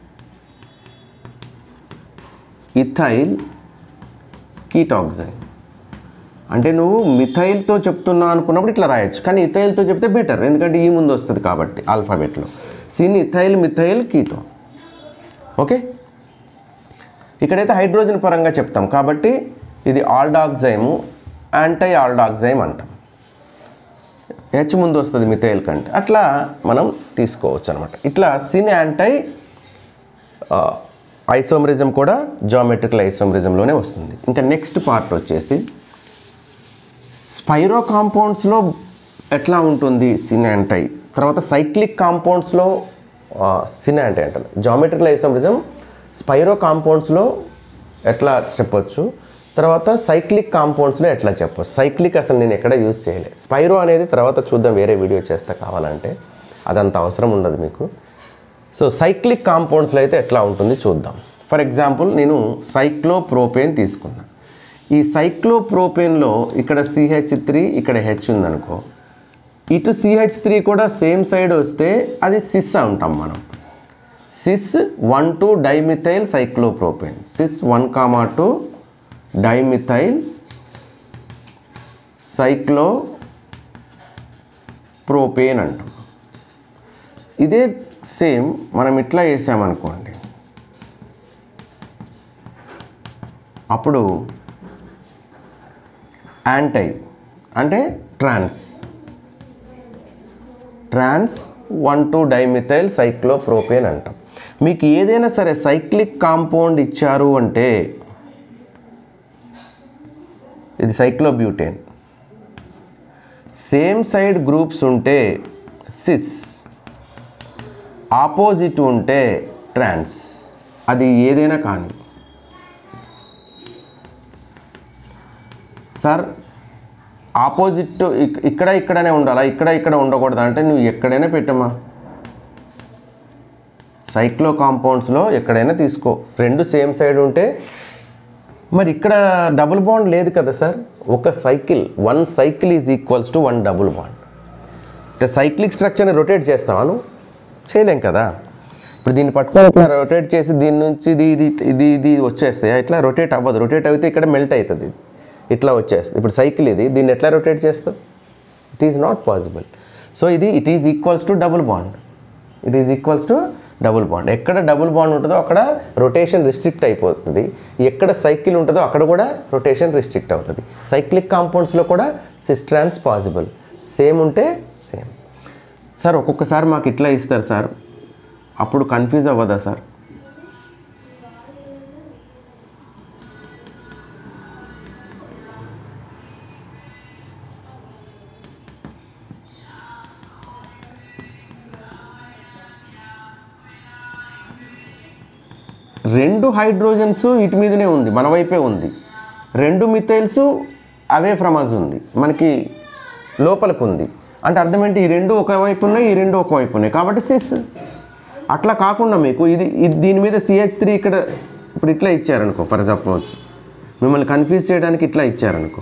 ఇథైల్ కీటాక్సైమ్ అంటే నువ్వు మిథైల్తో చెప్తున్నా అనుకున్నప్పుడు ఇట్లా రాయొచ్చు కానీ ఇథైల్తో చెప్తే బెటర్ ఎందుకంటే ఈ ముందు వస్తుంది కాబట్టి ఆల్ఫాబెట్లో syn ethyl methyl keto okay ఇక్కడైతే హైడ్రోజన్ పరంగా చెప్తాం కాబట్టి ఇది ఆల్డాక్సైము యాంటై ఆల్డాక్సైమ్ అంటాం హెచ్ ముందు వస్తుంది మిథైల్ కంటే అట్లా మనం తీసుకోవచ్చు అనమాట ఇట్లా సిన్ యాంటై ఐసోమరిజం కూడా జామెట్రికల్ ఐసోమరిజంలోనే వస్తుంది ఇంకా నెక్స్ట్ పార్ట్ వచ్చేసి స్పైరో కాంపౌండ్స్లో ఎట్లా ఉంటుంది సిన్ యాంటై తర్వాత సైక్లిక్ కాంపౌండ్స్లో సిన్ యాంటై అంటారు జామెట్రికల్ ఐసోమరిజం స్పైరో కాంపౌండ్స్లో ఎట్లా చెప్పొచ్చు తర్వాత సైక్లిక్ కాంపౌండ్స్లో ఎట్లా చెప్పచ్చు సైక్లిక్ అసలు నేను ఎక్కడ యూజ్ చేయలేదు స్పైరో అనేది తర్వాత చూద్దాం వేరే వీడియో చేస్తే కావాలంటే అదంత అవసరం ఉండదు మీకు సో సైక్లిక్ కాంపౌండ్స్లో అయితే ఎట్లా ఉంటుంది చూద్దాం ఫర్ ఎగ్జాంపుల్ నేను సైక్లోప్రోపేన్ తీసుకున్నా ఈ సైక్లోప్రోపేన్లో ఇక్కడ సిహెచ్ త్రీ ఇక్కడ హెచ్ ఉందనుకో ఇటు సిహెచ్ త్రీ కూడా సేమ్ సైడ్ వస్తే అది సిస్ అంటాం మనం cis one two dimethyl cyclopropane cis one comma two dimethyl cyclopropane అంటాం ఇదే సేమ్ మనం ఇట్లా వేసామనుకోండి అప్పుడు యాంటై అంటే trans trans one two dimethyl cyclopropane అంటాం మీకు ఏదైనా సరే సైక్లిక్ కాంపౌండ్ ఇచ్చారు అంటే ఇది సైక్లోబ్యూటేన్ సేమ్ సైడ్ గ్రూప్స్ ఉంటే సిస్ ఆపోజిట్ ఉంటే ట్రాన్స్ అది ఏదైనా కానీ సార్ ఆపోజిట్ ఇక్- ఇక్కడ ఇక్కడనే ఉండాలా ఇక్కడ ఇక్కడ ఉండకూడదు అంటే నువ్వు ఎక్కడైనా పెట్టమ్మా సైక్లో కాంపౌండ్స్లో ఎక్కడైనా తీసుకో రెండు సేమ్ సైడ్ ఉంటే మరి ఇక్కడ డబుల్ బాండ్ లేదు కదా సార్ ఒక cycle one cycle is equals to one double bond అంటే సైక్లిక్ స్ట్రక్చర్ని రొటేట్ చేస్తావాను చేయలేం కదా ఇప్పుడు దీన్ని పట్టుకొని ఇట్లా రొటేట్ చేసి దీని నుంచి ఇది ఇది ఇది ఇది వచ్చేస్తే ఇట్లా రొటేట్ అవ్వదు రొటేట్ అయితే ఇక్కడ మెల్ట్ అవుతుంది ఇట్లా వచ్చేస్తుంది ఇప్పుడు సైకిల్ ఇది దీన్ని ఎట్లా రొటేట్ చేస్తావు it is not possible so ఇది it is equals to double bond it is equals to double bond ఎక్కడ డబుల్ బాండ్ ఉంటుందో అక్కడ రొటేషన్ రిస్ట్రిక్ట్ అయిపోతుంది ఎక్కడ సైకిల్ ఉంటుందో అక్కడ కూడా రొటేషన్ రిస్ట్రిక్ట్ అవుతుంది సైక్లిక్ కాంపౌండ్స్లో కూడా సిస్ట్రాన్స్ పాసిబుల్ సేమ్ ఉంటే సేమ్ సార్ ఒక్కొక్కసారి మాకు ఇట్లా ఇస్తారు సార్ అప్పుడు కన్ఫ్యూజ్ అవ్వదా సార్ రెండు హైడ్రోజన్స్ ఇటు మీదనే ఉంది మన వైపే ఉంది రెండు మిథైల్స్ అవే ఫ్రమ్ అస్ ఉంది మనకి లోపలికి ఉంది అంటే అర్థం ఏంటి ఈ రెండు ఒకవైపు ఉన్నాయి ఈ రెండు ఒకవైపు ఉన్నాయి కాబట్టి సిస్ అట్లా కాకుండా మీకు ఇది ఇది దీని మీద సిహెచ్ త్రీ ఇక్కడ ఇప్పుడు ఇట్లా ఇచ్చారనుకో ఫర్ సపోజ్ మిమ్మల్ని కన్ఫ్యూజ్ చేయడానికి ఇట్లా ఇచ్చారనుకో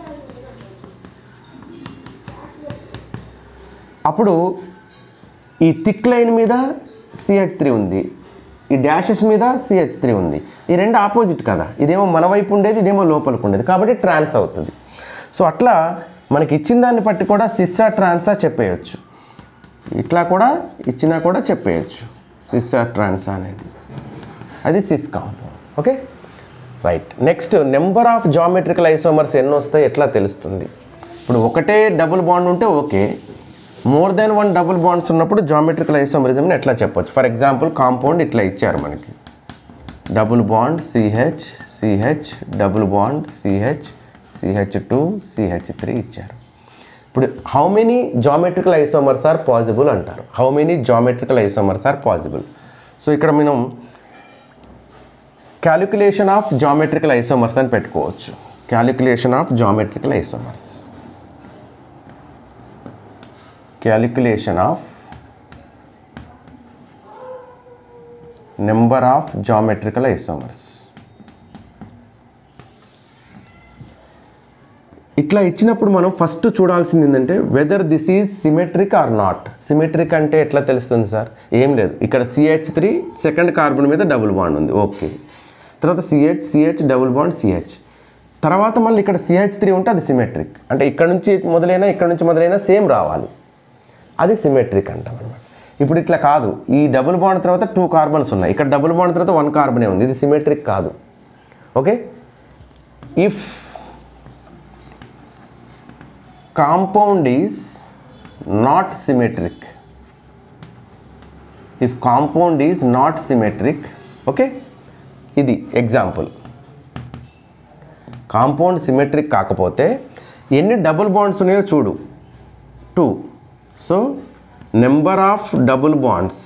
అప్పుడు ఈ థిక్ లైన్ మీద సిహెచ్ త్రీ ఉంది ఈ డాషెస్ మీద సిహెచ్ త్రీ ఉంది ఈ రెండు ఆపోజిట్ కదా ఇదేమో మన వైపు ఉండేది ఇదేమో లోపలికి ఉండేది కాబట్టి ట్రాన్స్ అవుతుంది సో అట్లా మనకి ఇచ్చిన దాన్ని బట్టి కూడా సిస్సా ట్రాన్సా చెప్పేయచ్చు ఇట్లా కూడా ఇచ్చినా కూడా చెప్పేయచ్చు సిస్సా ట్రాన్సా అనేది అది cis compound okay right next number of geometrical isomers ఎన్ని వస్తాయి ఎట్లా తెలుస్తుంది ఇప్పుడు ఒకటే డబుల్ బాండ్ ఉంటే okay more than one double bonds ఉన్నప్పుడు జామెట్రికల్ ఐసోమరిజంని ఎట్లా చెప్పొచ్చు ఫర్ ఎగ్జాంపుల్ కాంపౌండ్ ఇట్లా ఇచ్చారు మనకి double bond CH CH double bond CH CH two CH three ఇచ్చారు ఇప్పుడు how many geometrical isomers are possible అంటారు how many geometrical isomers are possible so ఇక్కడ మనం క్యాలిక్యులేషన్ ఆఫ్ జామెట్రికల్ ఐసోమర్స్ అని పెట్టుకోవచ్చు calculation of geometrical isomers calculation of number of geometrical isomers ఇట్లా ఇచ్చినప్పుడు మనం ఫస్ట్ చూడాల్సింది ఏంటంటే whether this is symmetric or not symmetric అంటే ఎట్లా తెలుస్తుంది సార్ ఏం లేదు ఇక్కడ సిహెచ్ త్రీ సెకండ్ కార్బన్ మీద డబుల్ బాండ్ ఉంది ఓకే తర్వాత CH CH double bond CH తర్వాత మళ్ళీ ఇక్కడ సిహెచ్ త్రీ ఉంటే అది సిమెట్రిక్ అంటే ఇక్కడ నుంచి మొదలైనా ఇక్కడ నుంచి మొదలైనా సేమ్ రావాలి అది సిమెట్రిక్ అంటాం అనమాట ఇప్పుడు ఇట్లా కాదు ఈ డబుల్ బాండ్ తర్వాత టూ కార్బన్స్ ఉన్నాయి ఇక్కడ డబుల్ బాండ్ తర్వాత వన్ కార్బనే ఉంది ఇది సిమెట్రిక్ కాదు okay if compound is not symmetric if compound is not symmetric okay ఇది ఎగ్జాంపుల్ కాంపౌండ్ సిమెట్రిక్ కాకపోతే ఎన్ని డబుల్ బాండ్స్ ఉన్నాయో చూడు two so number of double bonds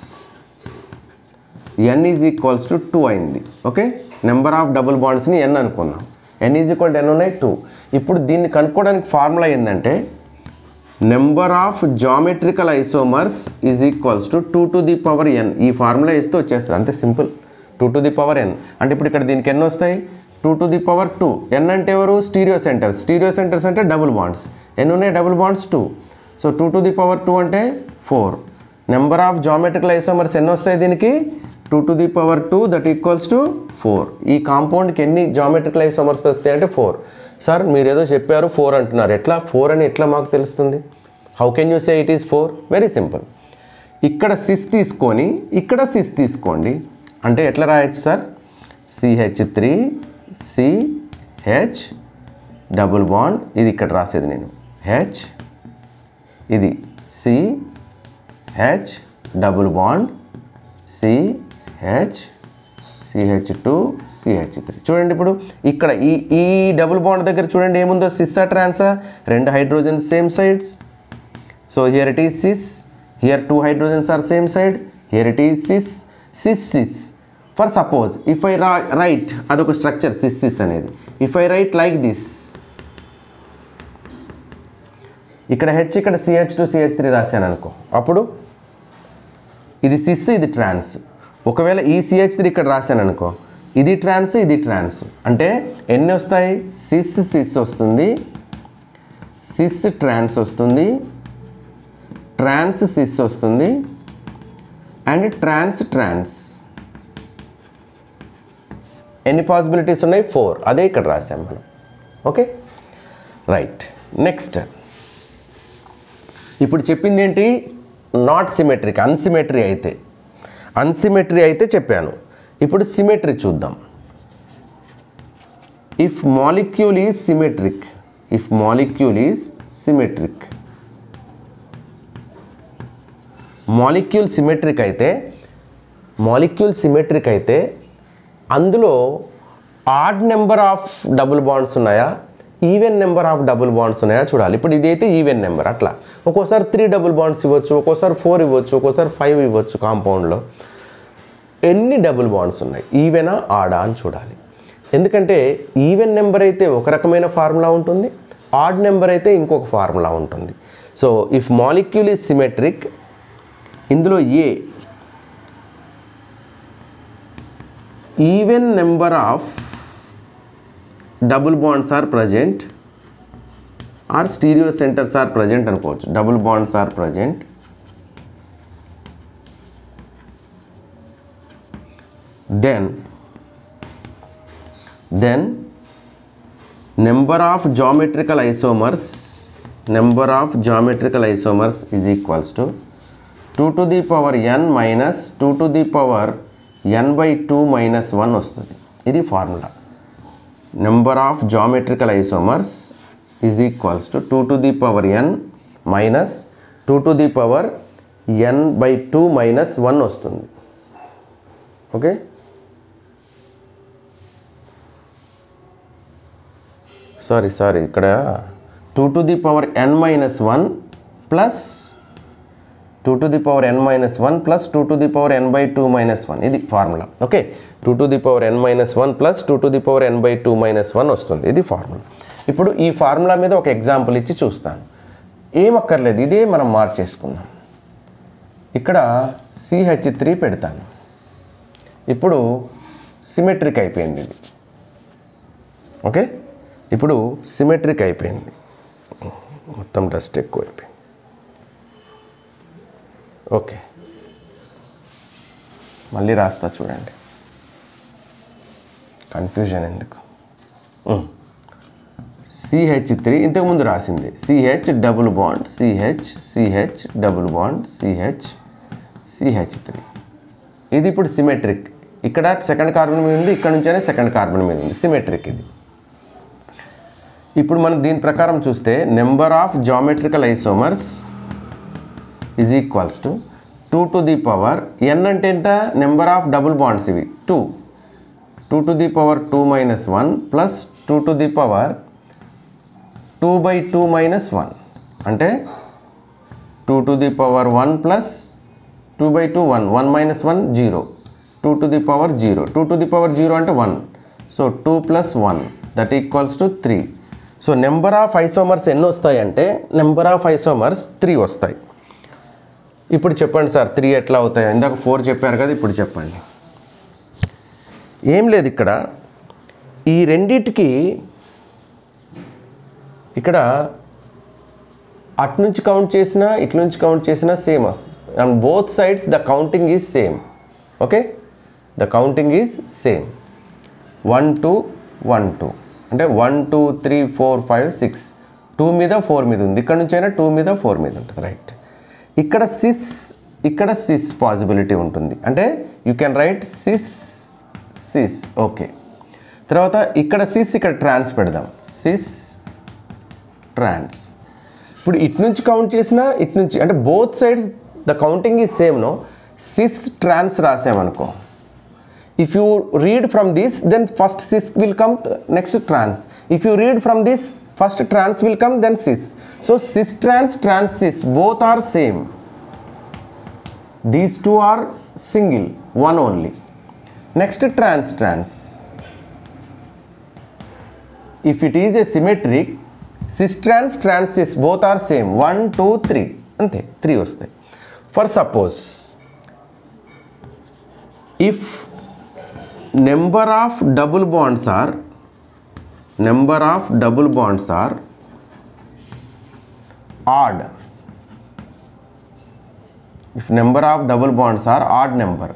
N is equals to two అయింది ఓకే నెంబర్ ఆఫ్ డబుల్ బాండ్స్ని N అనుకున్నాం N is equal to N ఉన్నాయి టూ ఇప్పుడు దీన్ని కనుక్కోవడానికి ఫార్ములా ఏంటంటే number of geometrical isomers is equals to two to the power N ఈ ఫార్ములా ఇస్తే వచ్చేస్తుంది అంతే simple two to the power ఎన్ అంటే ఇప్పుడు ఇక్కడ దీనికి ఎన్ని వస్తాయి two to the power two N అంటే ఎవరు స్టీరియో సెంటర్స్ స్టీరియో సెంటర్స్ అంటే డబుల్ బాండ్స్ ఎన్ని ఉన్నాయి double bonds two so two to the power two అంటే four number of geometrical isomers ఎన్ని వస్తాయి దీనికి two to the power two that equals to four ఈ కాంపౌండ్కి ఎన్ని జామెట్రికల్ ఐసోమర్స్ వస్తాయి అంటే ఫోర్ సార్ మీరు ఏదో చెప్పారు ఫోర్ అంటున్నారు ఎట్లా ఫోర్ అని ఎట్లా మాకు తెలుస్తుంది how can you say it is four very simple ఇక్కడ సిస్ తీసుకొని ఇక్కడ సిస్ తీసుకోండి అంటే ఎట్లా రాయొచ్చు sir CH three CH double bond ఇది ఇక్కడ రాసేది నేను హెచ్ ఇది C H double bond CH CH two CH three చూడండి ఇప్పుడు ఇక్కడ ఈ ఈ డబుల్ బాండ్ దగ్గర చూడండి ఏముందో సిస్సా ట్రాన్సా రెండు hydrogens same sides so here it is cis here two hydrogens are same side here it is cis cis cis for suppose if I రా రైట్ అదొక స్ట్రక్చర్ సిస్ సిస్ అనేది if I write like this ఇక్కడ H ఇక్కడ CH two CH three రాశాను అనుకో అప్పుడు ఇది sys ఇది ట్రాన్స్ ఒకవేళ ఈ సిహెచ్ త్రీ ఇక్కడ రాశాను అనుకో ఇది ట్రాన్స్ ఇది ట్రాన్స్ అంటే ఎన్ని వస్తాయి సిస్ సిస్ వస్తుంది సిస్ ట్రాన్స్ వస్తుంది ట్రాన్స్ సిస్ వస్తుంది అండ్ ట్రాన్స్ ట్రాన్స్ ఎన్ని పాసిబిలిటీస్ ఉన్నాయి ఫోర్ అదే ఇక్కడ రాసాం మనం ఓకే రైట్ నెక్స్ట్ ఇప్పుడు చెప్పింది ఏంటి నాట్ సిమెట్రిక్ అన్సిమెట్రీ అయితే అన్సిమెట్రీ అయితే చెప్పాను ఇప్పుడు సిమెట్రీ చూద్దాం if molecule is symmetric if molecule is symmetric molecule symmetric అయితే మాలిక్యూల్ సిమెట్రిక్ అయితే అందులో odd number of double bonds ఉన్నాయా even number of double bonds ఉన్నాయా చూడాలి ఇప్పుడు ఇదైతే ఈవెన్ నెంబర్ అట్లా ఒక్కోసారి త్రీ డబుల్ బాండ్స్ ఇవ్వచ్చు ఒక్కోసారి ఫోర్ ఇవ్వచ్చు ఒక్కోసారి ఫైవ్ ఇవ్వచ్చు కాంపౌండ్లో ఎన్ని డబుల్ బాండ్స్ ఉన్నాయి ఈవెనా ఆడా అని చూడాలి ఎందుకంటే ఈవెన్ నెంబర్ అయితే ఒక రకమైన ఫార్ములా ఉంటుంది ఆడ్ నెంబర్ అయితే ఇంకొక ఫార్ములా ఉంటుంది so if molecule is symmetric ఇందులో a even number of double bonds are present or stereo centres are present అనుకోవచ్చు double bonds are present then then number of geometrical isomers number of geometrical isomers is equals to 2 to the power n minus 2 to the power n by 2 minus 1 వస్తుంది ఇది formula number of geometrical isomers is equals to two to the power N minus two to the power N by two minus one వస్తుంది okay sorry sorry ఇక్కడ two to the power N minus one plus two to the power N minus one plus two to the power N by two minus one ఇది formula okay two to the power N minus one plus two to the power N by two minus one వస్తుంది ఇది formula ఇప్పుడు ఈ formula మీద ఒక example ఇచ్చి చూస్తాను ఏం అక్కర్లేదు ఇదే మనం మార్చేసుకుందాం ఇక్కడ సిహెచ్ త్రీ పెడతాను ఇప్పుడు సిమెట్రిక్ అయిపోయింది ఇది ఓకే ఇప్పుడు సిమెట్రిక్ అయిపోయింది మొత్తం డస్ట్ ఎక్కువ అయిపోయింది ఓకే మళ్ళీ రాస్తా చూడండి కన్ఫ్యూజన్ ఎందుకు సిహెచ్ త్రీ ఇంతకుముందు రాసింది CH double bond CH CH double bond CH CH three ఇది ఇప్పుడు సిమెట్రిక్ ఇక్కడ సెకండ్ కార్బన్ మీద ఉంది ఇక్కడ నుంచైనా సెకండ్ కార్బన్ మీద ఉంది సిమెట్రిక్ ఇది ఇప్పుడు మనం దీని ప్రకారం చూస్తే number of geometrical isomers is equals to two to the power ఎన్ అంటే ఎంత నెంబర్ ఆఫ్ డబుల్ బాండ్స్ ఇవి two two to the power two minus one plus two to the power two by two minus one అంటే two to the power one plus two by two one one minus one zero two to the power zero two to the power zero అంటే one so two plus one that equals to three so number of isomers ఎన్ని వస్తాయి అంటే number of isomers three వస్తాయి ఇప్పుడు చెప్పండి sir three ఎట్లా అవుతాయి ఇందాక ఫోర్ చెప్పారు కదా ఇప్పుడు చెప్పండి ఏం లేదు ఇక్కడ ఈ రెండిటికి ఇక్కడ అటు నుంచి కౌంట్ చేసినా ఇటు నుంచి కౌంట్ చేసినా సేమ్ వస్తుంది and both sides the counting is same okay the counting is same one two one two అంటే one two three four five six two మీద ఫోర్ మీద ఉంది ఇక్కడ నుంచి అయినా టూ మీద ఫోర్ మీద ఉంటుంది రైట్ ఇక్కడ సిస్ ఇక్కడ సిస్ పాసిబిలిటీ ఉంటుంది అంటే you can write cis cis okay తర్వాత ఇక్కడ సిస్ ఇక్కడ ట్రాన్స్ పెడదాం సిస్ ట్రాన్స్ ఇప్పుడు ఇటు నుంచి కౌంట్ చేసినా ఇటు నుంచి అంటే both sides the counting is same no cis trans రాసామనుకో if you read from this then first cis will come th- next trans if you read from this first trans will come then cis so cis trans trans cis both are same these two are single one only next trans trans if it is a symmetric cis trans trans cis both are same 1 2 3 అంతే three వస్తాయి for suppose if number of double bonds are number of double bonds are odd if number of double bonds are odd number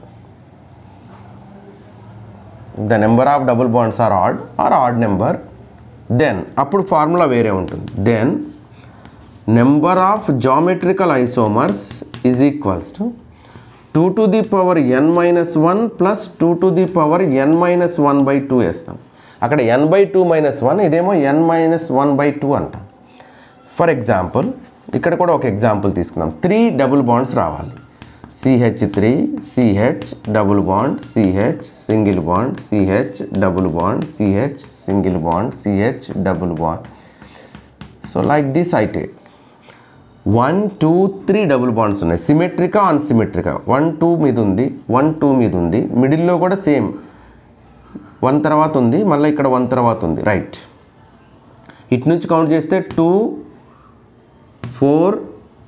the number of double bonds are odd or odd number then అప్పుడు formula వేరే ఉంటుంది then number of geometrical isomers is equals to two to the power N minus one plus two to the power N minus one by two వేస్తాం అక్కడ n by two minus one ఇదేమో n minus one by two అంటాం for example ఇక్కడ కూడా ఒక example తీసుకుందాం three double bonds రావాలి CH three CH double bond CH single bond CH double bond CH single bond CH double bond so like this I take one two three double bonds ఉన్నాయి సిమెట్రికా అన్సిమెట్రికా one two మీద ఉంది one two మీద ఉంది మిడిల్లో కూడా same one తర్వాత ఉంది మళ్ళీ ఇక్కడ వన్ తర్వాత ఉంది రైట్ ఇటు నుంచి కౌంట్ చేస్తే two four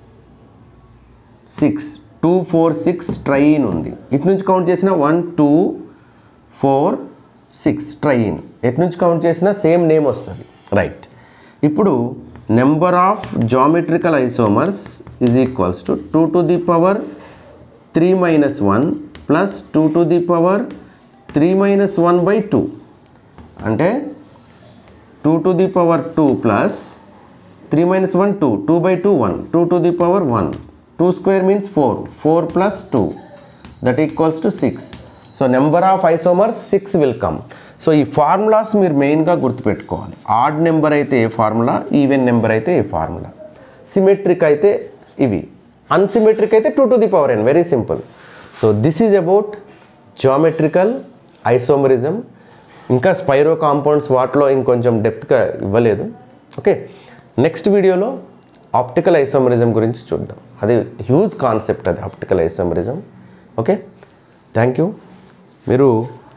six two four six triene ఉంది ఇటు నుంచి కౌంట్ చేసిన one two four six triene ఎటు నుంచి కౌంట్ చేసినా సేమ్ నేమ్ వస్తుంది రైట్ ఇప్పుడు number of geometrical isomers is equals to two to the power three minus one plus two to the power three minus one by two అంటే two to the power two plus three minus one two two by two one two to the power one two square means four four plus two that equals to six so number of isomers six will come so ఈ formulas మీరు మెయిన్గా గుర్తుపెట్టుకోవాలి odd number అయితే ఏ formula even number అయితే ఏ formula symmetric అయితే ఇవి unsymmetric అయితే two to the power n very simple so this is about geometrical isomerism ఇంకా స్పైరో కాంపౌండ్స్ వాటిలో ఇంకొంచెం డెప్త్గా ఇవ్వలేదు ఓకే నెక్స్ట్ వీడియోలో ఆప్టికల్ ఐసోమరిజం గురించి చూద్దాం అది హ్యూజ్ కాన్సెప్ట్ అది optical isomerism okay thank you మీరు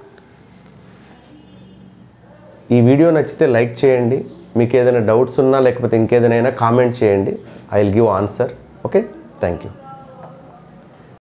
ఈ వీడియో నచ్చితే లైక్ చేయండి మీకు ఏదైనా డౌట్స్ ఉన్నా లేకపోతే ఇంకేదైనా కామెంట్ చేయండి I will give answer okay thank you